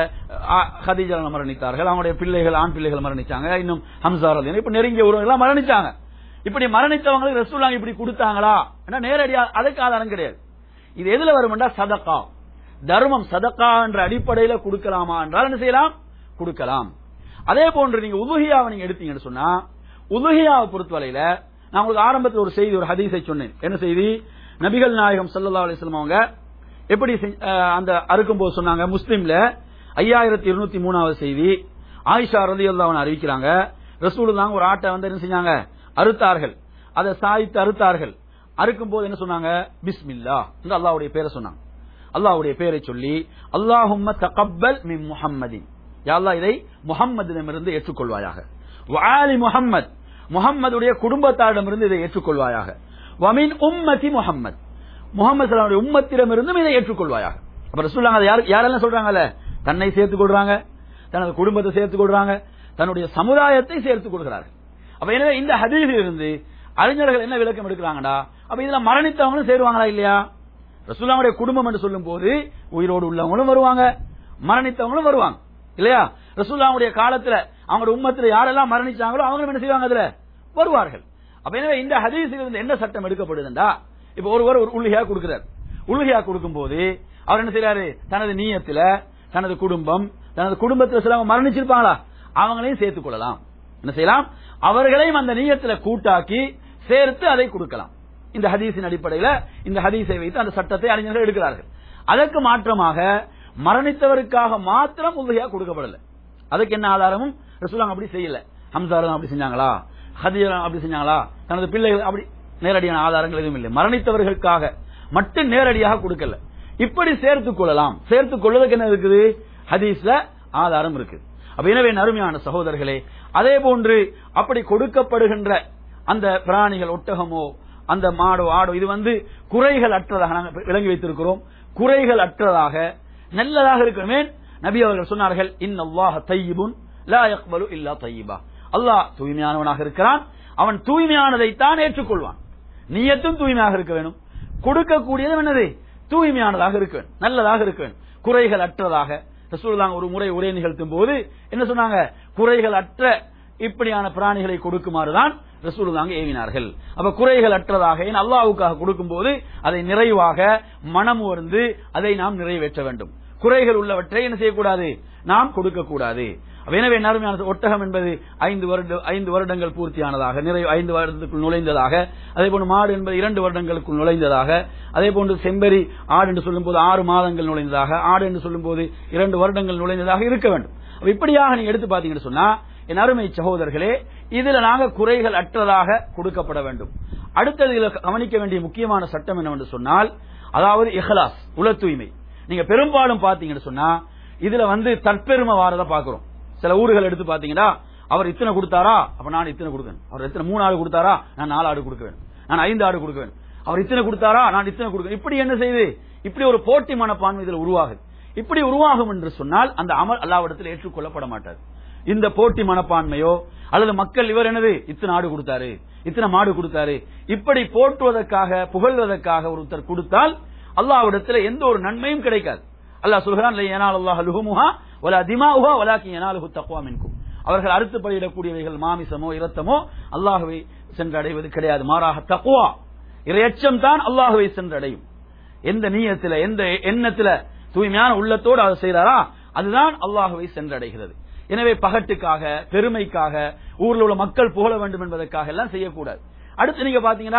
ஹதீஜா மரணித்தார்கள் அவங்களுடைய பிள்ளைகள் ஆண் பிள்ளைகள் மரணிச்சாங்க இன்னும் ஹம்சார் அலி இப்ப நெருங்கிய உறவுகள் மரணிச்சாங்க இப்படி மரணித்தவங்களுக்கு ரசூல்லாங்க இப்படி கொடுத்தாங்களா ஏன்னா நேரடியா அதுக்கு ஆதாரம் கிடையாது இது எதுல வரும்னா சதக்கா தர்மம் சதக்கா என்ற அடிப்படையில கொடுக்கலாமா என்றால் என்ன செய்யலாம் கொடுக்கலாம் அதே போன்று நீங்க உதுகியாவை நீங்க எடுத்தீங்கன்னு சொன்னா உதுகியாவை பொறுத்தவரையில நான் உங்களுக்கு ஆரம்பத்தில் ஒரு செய்தி ஒரு ஹதீஸை சொன்னேன் என்ன செய்தி நபிகள் நாயகம் ஸல்லல்லாஹு அலைஹி வஸல்லம் அவங்க எப்படி செஞ்ச- அஹ் அந்த அறுக்கும்போது சொன்னாங்க முஸ்லிம்ல ஐயாயிரத்தி இருநூத்தி மூணாவது செய்தி ஆயிஷா ரலியல்லாஹு அன்ஹா அறிவிக்கிறாங்க ரசூலுல்லாஹ் ஒரு ஆட்டை வந்து என்ன செஞ்சாங்க அறுத்தார்கள் அதை சாய்த்து அறுத்தார்கள் அறுக்கும் போது என்ன சொன்னாங்க பிஸ்மில்லா என்று அல்லாஹ்வுடைய பேரை சொன்னாங்க அல்லாஹ்வுடைய பேரை சொல்லி அல்லாஹும்ம தகப்பல் மின் முஹம்மதின் யா அல்லாஹ் இதை முஹம்மதிடமிருந்து ஏற்றுக்கொள்வாயாக வாலி முஹம்மத் முஹம்மதுடைய குடும்பத்தாரிடமிருந்து இதை ஏற்றுக்கொள்வாயாக வமின் உம்மதி முஹம்மத் முகமது சலாமுடைய உம்மத்திடமிருந்தும் இதை ஏற்றுக்கொள்வாயாக அப்ப ரசூலுல்லாஹ் அதை யார் யாரெல்லாம் சொல்றாங்கல்ல தன்னை சேர்த்துக் கொள்றாங்க தனது குடும்பத்தை சேர்த்துக் கொள்றாங்க தன்னுடைய சமுதாயத்தை சேர்த்துக் கொள்கிறார்கள் அப்ப எனவே இந்த ஹதீஸில் இருந்து அறிஞர்கள் என்ன விளக்கம் எடுக்கிறாங்கடா அப்ப இதுல மரணித்தவங்களும் சேருவாங்களா இல்லையா ரசூலுல்லாஹ்வுடைய குடும்பம் என்று சொல்லும் போது உயிரோடு உள்ளவங்களும் வருவாங்க மரணித்தவங்களும் வருவாங்க இல்லையா ரசூலுல்லாஹ்வுடைய காலத்துல அவங்களுடைய உம்மத்துல யாரெல்லாம் மரணிச்சாங்களோ அவங்களும் என்ன செய்வாங்க அதுல வருவார்கள் அப்ப எனவே இந்த ஹதீஸில் இருந்து என்ன சட்டம் எடுக்கப்படுதுண்டா இப்ப ஒருவர் ஒரு உள்கையா கொடுக்கிறார் உள்கையா கொடுக்கும் போது அவர் என்ன செய்யறாரு தனது நீயத்துல தனது குடும்பம் தனது குடும்பத்துல சிலவங்க மரணிச்சிருப்பாங்களா அவங்களையும் சேர்த்துக் கொள்ளலாம் என்ன செய்யலாம் அவர்களையும் அந்த நீயத்துல கூட்டாக்கி சேர்த்து அதை கொடுக்கலாம் இந்த ஹதீஸின் அடிப்படையில இந்த ஹதீஸை வைத்து அந்த சட்டத்தை அறிஞர்கள் எடுக்கிறார்கள் அதற்கு மாற்றமாக மரணித்தவருக்காக மாத்திரம் உதவியா கொடுக்கப்படல அதுக்கு என்ன ஆதாரமும் ரசூலாங்க அப்படி செய்யல ஹம்சாரம் அப்படி செஞ்சாங்களா ஹதீரா அப்படி செஞ்சாங்களா தனது பிள்ளைகள் அப்படி நேரடியான ஆதாரங்கள் எதுவும் இல்லை மரணித்தவர்களுக்காக மட்டும் நேரடியாக கொடுக்கல இப்படி சேர்த்துக் கொள்ளலாம் சேர்த்துக் கொள்வதற்கு என்ன இருக்குது ஹதீஸ்ல ஆதாரம் இருக்கு அப்ப எனவே நறுமையான சகோதரர்களே அதே போன்று அப்படி கொடுக்கப்படுகின்ற அந்த பிராணிகள் ஒட்டகமோ அந்த மாடோ ஆடோ இது வந்து குறைகள் அற்றதாக நாங்கள் விளங்கி வைத்திருக்கிறோம் குறைகள் அற்றதாக நல்லதாக இருக்கணுமே நபி அவர்கள் சொன்னார்கள் இன்னல்லாஹ தையிபுன் லா யக்பலு இல்லா தையிபா அல்லாஹ் தூய்மையானவனாக இருக்கிறான் அவன் தூய்மையானதை தான் ஏற்றுக்கொள்வான் நீயத்தும் தூய்மையாக இருக்க வேணும் கொடுக்கக்கூடியதும் என்னது தூய்மையானதாக இருக்க வேண்டும் நல்லதாக இருக்க வேண்டும் குறைகள் அற்றதாக ரசூலுல்லாஹ் ஒரு முறை உரை நிகழ்த்தும் போது என்ன சொன்னாங்க குறைகள் அற்ற இப்படியான பிராணிகளை கொடுக்குமாறுதான் ரசூலுல்லாங்க ஏவினார்கள் அப்ப குறைகள் அற்றதாக ஏன் அல்லாஹ்வுக்காக கொடுக்கும்போது அதை நிறைவாக மனம் வந்து அதை நாம் நிறைவேற்ற வேண்டும் குறைகள் உள்ளவற்றை என்ன செய்யக்கூடாது நாம் கொடுக்க கூடாது எனவே நறுமையான ஒட்டகம் என்பது ஐந்து வருட ஐந்து வருடங்கள் பூர்த்தியானதாக நிறைவு ஐந்து வருடத்துக்குள் நுழைந்ததாக அதே போன்று மாடு என்பது இரண்டு வருடங்களுக்குள் நுழைந்ததாக அதே போன்று செம்பரி ஆடு என்று சொல்லும்போது ஆறு மாதங்கள் நுழைந்ததாக ஆடு என்று சொல்லும்போது இரண்டு வருடங்கள் நுழைந்ததாக இருக்க வேண்டும் அப்ப இப்படியாக நீங்க எடுத்து பாத்தீங்கன்னு சொன்னா என் அருமை சகோதரர்களே இதுல நாங்க குறைகள் அற்றதாக கொடுக்கப்பட வேண்டும் அடுத்தது இதுல கவனிக்க வேண்டிய முக்கியமான சட்டம் என்னவென்று சொன்னால் அதாவது இஹ்லாஸ் உல தூய்மை நீங்க பெரும்பாலும் பாத்தீங்கன்னு சொன்னா இதுல வந்து தற்பெருமை வாரத பாக்குறோம் சில ஊர்கள் எடுத்து பாத்தீங்கன்னா அவர் இத்தனை கொடுத்தாரா அப்ப நான் இத்தனை கொடுக்கணும் அவர் எத்தனை மூணு ஆடு கொடுத்தாரா நான் நாலு ஆடு கொடுக்க வேண்டும் நான் ஐந்து ஆடு கொடுக்க வேண்டும் அவர் இத்தனை கொடுத்தாரா நான் இத்தனை கொடுக்க இப்படி என்ன செய்யுது இப்படி ஒரு போட்டி மனப்பான்மை இதுல உருவாகுது இப்படி உருவாகும் என்று சொன்னால் அந்த அமல் அல்லாவிடத்தில் ஏற்றுக்கொள்ளப்பட மாட்டாது இந்த போட்டி மனப்பான்மையோ அல்லது மக்கள் இவர் என்னது இத்தனை ஆடு கொடுத்தாரு இத்தனை மாடு கொடுத்தாரு இப்படி போற்றுவதற்காக புகழ்வதற்காக ஒருத்தர் கொடுத்தால் அல்லாவிடத்தில் எந்த ஒரு நன்மையும் கிடைக்காது அல்லாஹ் சொல்கிறான் ஏனால் அல்லாஹ் லுஹுமுஹா வலா திமாவுஹா வலாக்கி எனாலுஹு தக்வா மின்கும் அவர்கள் அறுத்து பலியிடக்கூடியவைகள் மாமிசமோ இரத்தமோ அல்லாஹுவை சென்றடைவது கிடையாது மாறாக தக்குவா இரையச்சம் தான் அல்லாஹுவை சென்றடையும் எந்த நீயத்துல எந்த எண்ணத்துல தூய்மையான உள்ளத்தோடு அதை செய்யறாரா அதுதான் அல்லாஹுவை சென்றடைகிறது எனவே பகட்டுக்காக பெருமைக்காக ஊர்ல உள்ள மக்கள் புகழ வேண்டும் என்பதற்காக எல்லாம் செய்யக்கூடாது அடுத்து நீங்க பாத்தீங்கன்னா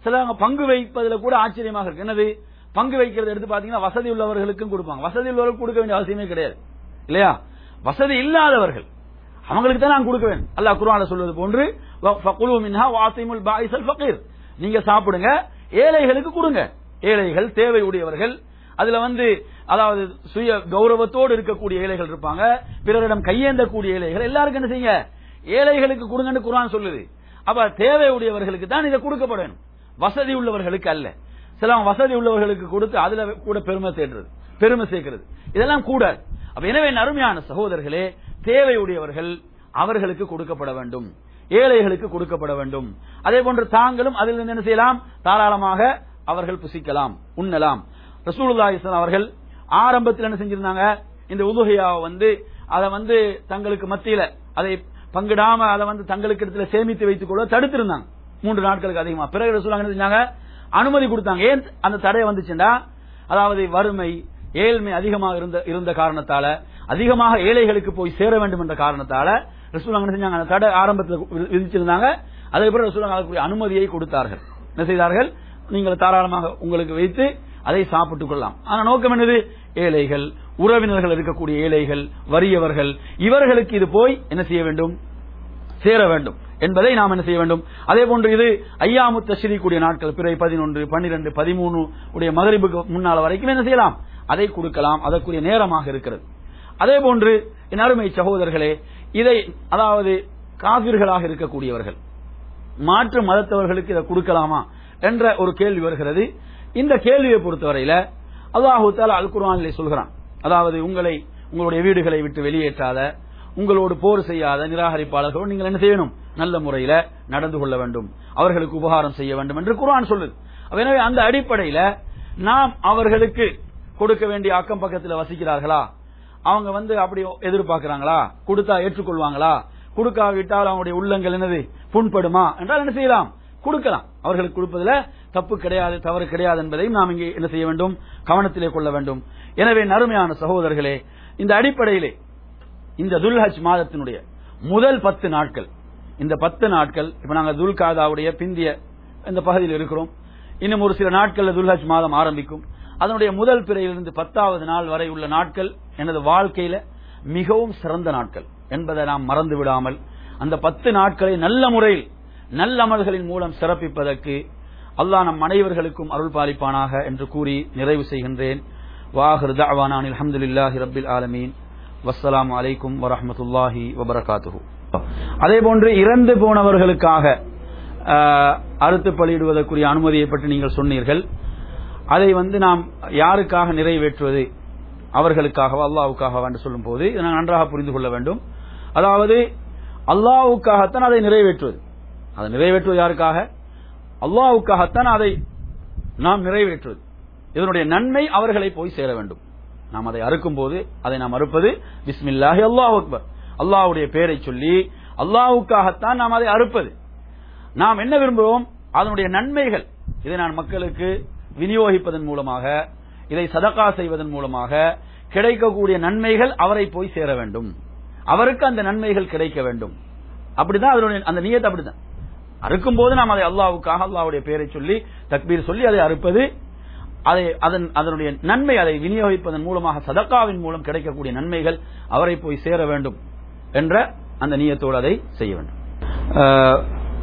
சிலவங்க பங்கு வைப்பதுல கூட ஆச்சரியமாக இருக்கு என்னது பங்கு வைக்கிறது எடுத்து பாத்தீங்கன்னா வசதி உள்ளவர்களுக்கும் கொடுப்பாங்க வசதி உள்ளவர்களுக்கு கொடுக்க வேண்டிய அவசியமே கிடையாது இல்லையா வசதி இல்லாதவர்கள் அவங்களுக்கு தான் நான் கொடுக்க வேண்டும் அல்லாஹ் குர்ஆன்ல சொல்வது போன்று வ- ஃபகுலு மின்ஹா வாசிமுல் பாயிசல் ஃபகீர் நீங்க சாப்பிடுங்க ஏழைகளுக்கு கொடுங்க ஏழைகள் தேவை உடையவர்கள் அதுல வந்து அதாவது சுய கௌரவத்தோடு இருக்கக்கூடிய ஏழைகள் இருப்பாங்க பிறரிடம் கையேந்தக்கூடிய ஏழைகள் எல்லாருக்கும் என்ன செய்யுங்க ஏழைகளுக்கு கொடுங்கன்னு குர்ஆன் சொல்லுது அப்ப தேவை உடையவர்களுக்கு தான் இதை கொடுக்கப்படணும் வசதி உள்ளவர்களுக்கு அல்ல சில வசதி உள்ளவர்களுக்கு கொடுத்து அதுல கூட பெருமை தேடுறது பெருமை சேர்க்கிறது இதெல்லாம் கூடாது அப்ப எனவே அருமையான சகோதரர்களே தேவையுடையவர்கள் அவர்களுக்கு கொடுக்கப்பட வேண்டும் ஏழைகளுக்கு கொடுக்கப்பட வேண்டும் அதே போன்று தாங்களும் அதில் இருந்து என்ன செய்யலாம் தாராளமாக அவர்கள் புசிக்கலாம் உண்ணலாம் ரசூலுல்லாஹி ஸல்லல்லாஹு அவர்கள் ஆரம்பத்தில் என்ன செஞ்சிருந்தாங்க இந்த உதுகையாவை வந்து அதை வந்து தங்களுக்கு மத்தியில அதை பங்கிடாம அதை வந்து தங்களுக்கு இடத்துல சேமித்து வைத்துக் கொள்ள தடுத்திருந்தாங்க மூன்று நாட்களுக்கு அதிகமா பிறகு ரசூலுல்லாஹி என்ன செஞ்சாங்க அனுமதி கொடுத்தாங்க ஏன் அந்த தடை வந்துச்சுண்டா அதாவது வறுமை ஏழ்மை அதிகமாக இருந்த இருந்த காரணத்தால அதிகமாக ஏழைகளுக்கு போய் சேர வேண்டும் என்ற காரணத்தால ரசூலுல்லாஹி என்ன செஞ்சாங்க அந்த தடை ஆரம்பத்தில் வி- விதிச்சிருந்தாங்க அதுக்கப்புறம் ரசூலுல்லாஹி அதுக்குரிய அனுமதியை கொடுத்தார்கள் என்ன செய்தார்கள் நீங்கள் தாராளமாக உங்களுக்கு வைத்து அதை சாப்பிட்டுக் கொள்ளலாம் ஆனா நோக்கம் என்னது ஏழைகள் உறவினர்கள் இருக்கக்கூடிய ஏழைகள் வறியவர்கள் இவர்களுக்கு இது போய் என்ன செய்ய வேண்டும் சேர வேண்டும் என்பதை நாம் என்ன செய்ய வேண்டும் அதே போன்று இது ஐயாமு தஸ்ரீ கூடிய நாட்கள் பிறை பதினொன்று பன்னிரண்டு பதிமூணு உடைய மகரிபுக்கு முன்னால வரைக்கும் என்ன செய்யலாம் அதை கொடுக்கலாம் அதற்குரிய நேரமாக இருக்கிறது அதே போன்று என் அருமை சகோதரர்களே இதை அதாவது காவிர்களாக இருக்கக்கூடியவர்கள் மாற்று மதத்தவர்களுக்கு இதை கொடுக்கலாமா என்ற ஒரு கேள்வி வருகிறது இந்த கேள்வியை பொறுத்தவரையில அல்லாஹு தாலா அல் குர்ஆனிலே சொல்கிறான் அதாவது உங்களை உங்களுடைய வீடுகளை விட்டு வெளியேற்றாத உங்களோடு போர் செய்யாத நிராகரிப்பாளர்களோடு நீங்கள் என்ன செய்யணும் நல்ல முறையில நடந்து கொள்ள வேண்டும் அவர்களுக்கு உபகாரம் செய்ய வேண்டும் என்று குர்ஆன் சொல்லுது அப்ப எனவே அந்த அடிப்படையில நாம் அவர்களுக்கு கொடுக்க வேண்டிய அக்கம் பக்கத்தில் வசிக்கிறார்களா அவங்க வந்து அப்படி எதிர்பார்க்கிறாங்களா கொடுத்தா ஏற்றுக்கொள்வாங்களா கொடுக்காவிட்டால் அவங்களுடைய உள்ளங்கள் என்னது புண்படுமா என்றால் என்ன செய்யலாம் கொடுக்கலாம் அவர்களுக்கு கொடுப்பதில் தப்பு கிடையாது தவறு கிடையாது என்பதையும் நாம் இங்கே என்ன செய்ய வேண்டும் கவனத்திலே கொள்ள வேண்டும் எனவே நறுமையான சகோதரர்களே இந்த அடிப்படையிலே இந்த துல்ஹஜ் மாதத்தினுடைய முதல் பத்து நாட்கள் இந்த பத்து நாட்கள் இப்ப நாங்க துல்காதாவுடைய பிந்திய இந்த பகுதியில் இருக்கிறோம் இன்னும் ஒரு சில நாட்கள்ல துல்ஹஜ் மாதம் ஆரம்பிக்கும் அதனுடைய முதல் பிறையிலிருந்து பத்தாவது நாள் வரை உள்ள நாட்கள் எனது வாழ்க்கையில மிகவும் சிறந்த நாட்கள் என்பதை நாம் மறந்து விடாமல் அந்த பத்து நாட்களை நல்ல முறையில் நல்லமல்களின் மூலம் சிறப்பிப்பதற்கு அல்லாஹ் நம் அனைவர்களுக்கும் அருள் பாலிப்பானாக என்று கூறி நிறைவு செய்கின்றேன் வாஹிர் தஅவானான் அல்ஹம்துலில்லாஹி ரப்பில் ஆலமீன் வஸ்ஸலாமு அலைக்கும் வரஹ்மத்துல்லாஹி வபரகாத்துஹு அதே போன்று இறந்து போனவர்களுக்காக ஆஹ், அறுத்து பலியிடுவதற்குரிய அனுமதியை பற்றி நீங்கள் சொன்னீர்கள் அதை வந்து நாம் யாருக்காக நிறைவேற்றுவது அவர்களுக்காகவா அல்லாவுக்காகவா என்று சொல்லும் போது இதை நாம் நன்றாக புரிந்து கொள்ள வேண்டும் அதாவது அல்லாவுக்காகத்தான் அதை நிறைவேற்றுவது அதை நிறைவேற்றுவது யாருக்காக அல்லாவுக்காகத்தான் அதை நாம் நிறைவேற்றுவது இதனுடைய நன்மை அவர்களை போய் சேர வேண்டும் நாம் அதை அறுக்கும் போது அதை நாம் அறுப்பது பிஸ்மில்லாஹி அல்லாஹ் அக்பர் அல்லாஹ்வுடைய பெயரை சொல்லி அல்லாஹ்வுக்காகத்தான் நாம் அதை அறுப்பது நாம் என்ன விரும்புகிறோம் அதனுடைய நன்மைகள் இதை நான் மக்களுக்கு விநியோகிப்பதன் மூலமாக இதை சதகா செய்வதன் மூலமாக கிடைக்கக்கூடிய நன்மைகள் அவரை போய் சேர வேண்டும் அவருக்கு அந்த நன்மைகள் கிடைக்க வேண்டும் அப்படிதான் அதனுடைய அந்த நியத்து அப்படிதான் அறுக்கும் போது நாம் அதை அல்லாவுக்காக அல்லாவுடைய பெயரை சொல்லி தக்பீர் சொல்லி அதை அறுப்பது அதை அதன் அதனுடைய நன்மை அதை விநியோகிப்பதன் மூலமாக சதக்காவின் மூலம் கிடைக்கக்கூடிய நன்மைகள் அவரை போய் சேர வேண்டும் என்ற அந்த நியத்தோடு அதை செய்ய வேண்டும் அஹ்,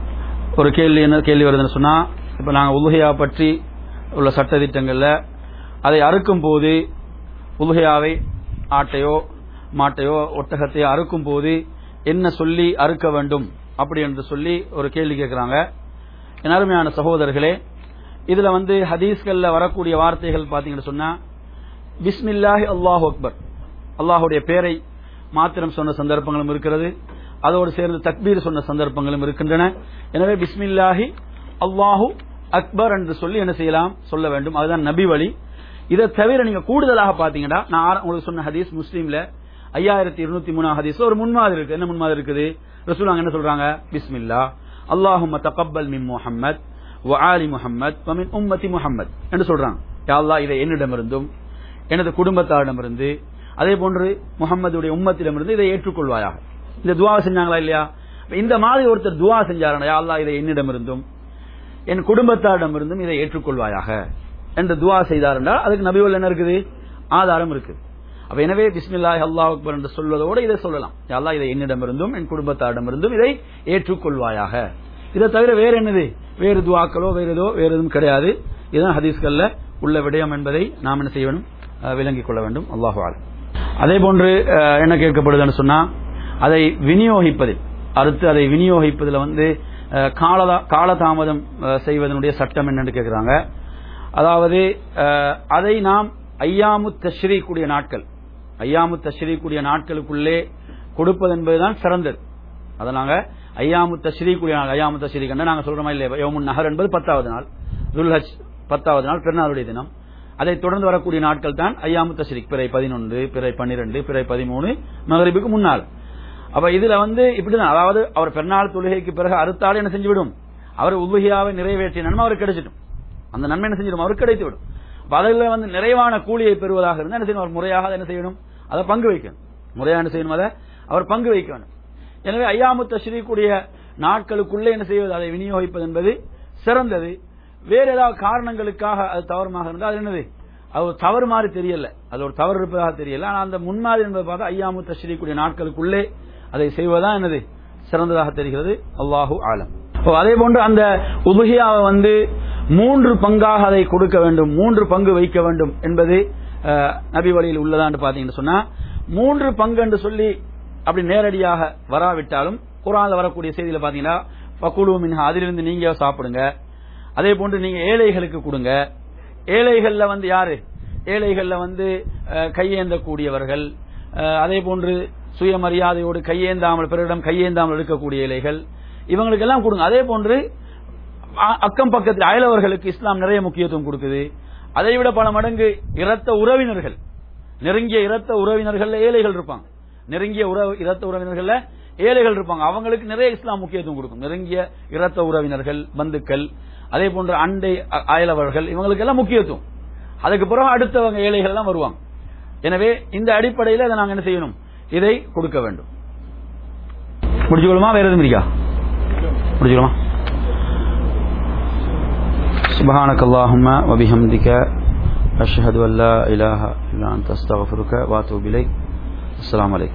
ஒரு கேள்வி என்ன கேள்வி வருதுன்னு சொன்னா இப்ப நாங்க உலுகையா பற்றி உள்ள சட்டதிட்டங்கள்ல அதை அறுக்கும் போது உலுகையாவை ஆட்டையோ மாட்டையோ ஒட்டகத்தையோ அறுக்கும் போது என்ன சொல்லி அறுக்க வேண்டும் அப்படி என்று சொல்லி ஒரு கேள்வி கேட்கிறாங்க என் அருமையான சகோதரர்களே இதுல வந்து ஹதீஸ்கள்ல வரக்கூடிய வார்த்தைகள் பாத்தீங்கன்னு சொன்னா பிஸ்மில்லாஹி அல்லாஹு அக்பர் அல்லாஹுடைய பேரை மாத்திரம் சொன்ன சந்தர்ப்பங்களும் இருக்கிறது அதோடு சேர்ந்து தக்பீர் சொன்ன சந்தர்ப்பங்களும் இருக்கின்றன எனவே பிஸ்மில்லாஹி அல்லாஹு அக்பர் என்று சொல்லி என்ன செய்யலாம் சொல்ல வேண்டும் அதுதான் நபி வழி இதை தவிர நீங்க கூடுதலாக பாத்தீங்கன்னா நான் ஆர- உங்களுக்கு சொன்ன ஹதீஸ் முஸ்லீம்ல ஐயாயிரத்தி இருநூத்தி மூணாம் ஹதீஸ் ஒரு முன்மாதிரி இருக்கு என்ன முன்மாதிரி இருக்குது ரசூலாங்க என்ன சொல்றாங்க பிஸ்மில்லா அல்லாஹும்ம தகப்பல் மின் முஹம்மத் வ ஆலி முஹம்மத் வ மின் உம்மத்தி முஹம்மத் என்று சொல்றாங்க யா அல்லாஹ் இதை என்னிடமிருந்தும் எனது குடும்பத்தாரிடமிருந்து அதே போன்று முகம்மதுடைய உம்மத்திடமிருந்து இதை ஏற்றுக்கொள்வாயாக இந்த துவா செஞ்சாங்களா இல்லையா இப்ப இந்த மாதிரி ஒருத்தர் துவா செஞ்சாரா யா அல்லாஹ் இதை என்னிடமிருந்தும் என் குடும்பத்தாரிடமிருந்தும் இதை ஏற்றுக்கொள்வாயாக என்று துவா செய்தார் என்றால் அதுக்கு நபிவல் என்ன இருக்குது ஆதாரம் இருக்குது அப்ப எனவே பிஸ்மில்லாஹ் அல்லாஹ் அக்பர் என்று சொல்வதோடு இதை சொல்லலாம் யா அல்லாஹ் இதை என்னிடமிருந்தும் என் குடும்பத்தாரிடமிருந்தும் இதை ஏற்றுக்கொள்வாயாக இதை தவிர வேற என்னது வேறு துவாக்களோ வேறு ஏதோ வேறு எதுவும் கிடையாது இதுதான் ஹதீஸ்கள்ல உள்ள விடயம் என்பதை நாம் என்ன செய்ய வேண்டும் அஹ், விளங்கிக் கொள்ள வேண்டும் அல்லாஹு ஆலம் அதே போன்று அஹ், என்ன கேட்கப்படுதுன்னு சொன்னா அதை விநியோகிப்பதில் அடுத்து அதை விநியோகிப்பதில் வந்து அஹ், காலதா- காலதாமதம் அஹ், செய்வதனுடைய சட்டம் என்னன்னு கேட்கிறாங்க அதாவது அஹ், அதை நாம் ஐயாமு தஸ்ரீக்குடைய நாட்கள் ஐயாமு தஸ்ரீக்குடைய நாட்களுக்குள்ளே கொடுப்பது என்பதுதான் சிறந்தது அதை நாங்க ஐயாமு தஸ்ரீக்குடைய நாள் ஐயாமு தஸ்ரீ கண்ட நாங்க சொல்றோமா இல்லையா யோமுன் நகர் என்பது பத்தாவது நாள் துல்ஹஜ் பத்தாவது நாள் பெருநாளுடைய தினம் அதை தொடர்ந்து வரக்கூடிய நாட்கள் தான் ஐயாமு தஸ்ரீக் பிறை பதினொன்று பிறை பன்னிரண்டு பிறை பதிமூணு மகரிபுக்கு முன்னால் அப்ப இதுல வந்து இப்படிதான் அதாவது அவர் பெருநாள் தொழுகைக்கு பிறகு அறுத்தாலே என்ன செஞ்சுவிடும் அவர் உபகியாவை நிறைவேற்றிய நன்மை அவருக்கு கிடைச்சிடும் அந்த நன்மை என்ன செஞ்சிடும் அவருக்கு கிடைத்து விடும் அப்ப அதில் வந்து நிறைவான கூலியை பெறுவதாக இருந்தால் என்ன செய்யணும் அவர் முறையாக அதை என்ன செய்யணும் அதை பங்கு வைக்கணும் முறையாக என்ன செய்யணும் அதை அவர் பங்கு வைக்க வேண்டும் எனவே ஐயாமு தஸ்ரீக்குடைய நாட்களுக்குள்ளே என்ன செய்வது அதை விநியோகிப்பது என்பது சிறந்தது வேற ஏதாவது காரணங்களுக்காக அது தவறுமாக இருந்தால் அது என்னது அது ஒரு தவறு மாதிரி தெரியல அது ஒரு தவறு இருப்பதாக தெரியல ஆனால் அந்த முன்மாதிரி என்பதை பார்த்தா ஐயாமு தஸ்ரீக்குடைய நாட்களுக்குள்ளே அதை செய்வதுதான் என்னது சிறந்ததாக தெரிகிறது அல்லாஹு ஆலம் இப்போ அதே போன்று அந்த உபகியாவை வந்து மூன்று பங்காக அதை கொடுக்க வேண்டும் மூன்று பங்கு வைக்க வேண்டும் என்பது அஹ், நபி வழியில் உள்ளதான்னு பாத்தீங்கன்னு சொன்னா மூன்று பங்கு என்று சொல்லி அப்படி நேரடியாக வராவிட்டாலும் குரான்ல வரக்கூடிய செய்தியில பாத்தீங்கன்னா பக்குழு மின்ஹா அதிலிருந்து நீங்க சாப்பிடுங்க அதே போன்று நீங்க ஏழைகளுக்கு கொடுங்க ஏழைகள்ல வந்து யாரு ஏழைகள்ல வந்து அஹ், கையேந்தக்கூடியவர்கள் அஹ், அதே போன்று சுயமரியாதையோடு கையேந்தாமல் பிறரிடம் கையேந்தாமல் இருக்கக்கூடிய ஏழைகள் இவங்களுக்கு எல்லாம் கொடுங்க அதே போன்று அ- அக்கம் பக்கத்தில் அயலவர்களுக்கு இஸ்லாம் நிறைய முக்கியத்துவம் கொடுக்குது அதை விட பல மடங்கு இரத்த உறவினர்கள் நெருங்கிய இரத்த உறவினர்கள்ல ஏழைகள் இருப்பாங்க நெருங்கிய உறவு இரத்த உறவினர்கள்ல ஏழைகள் இருப்பாங்க அவங்களுக்கு நிறைய இஸ்லாம் முக்கியத்துவம் கொடுக்கும் நெருங்கிய இரத்த உறவினர்கள் பந்துக்கள் அதே போன்ற அண்டை அ- அயலவர்கள் இவங்களுக்கு எல்லாம் முக்கியத்துவம் அதுக்கு பிறகு அடுத்தவங்க ஏழைகள் எல்லாம் வருவாங்க எனவே இந்த அடிப்படையில் இதை நாங்க என்ன செய்யணும் இதை கொடுக்க வேண்டும் முடிச்சுக்கொள்ளுமா வேற எதுவும் இருக்கா முடிச்சுக்கலாமா سبحانك اللهم وبحمدك أشهد أن لا إله إلا أنت أستغفرك وأتوب إليك السلام عليكم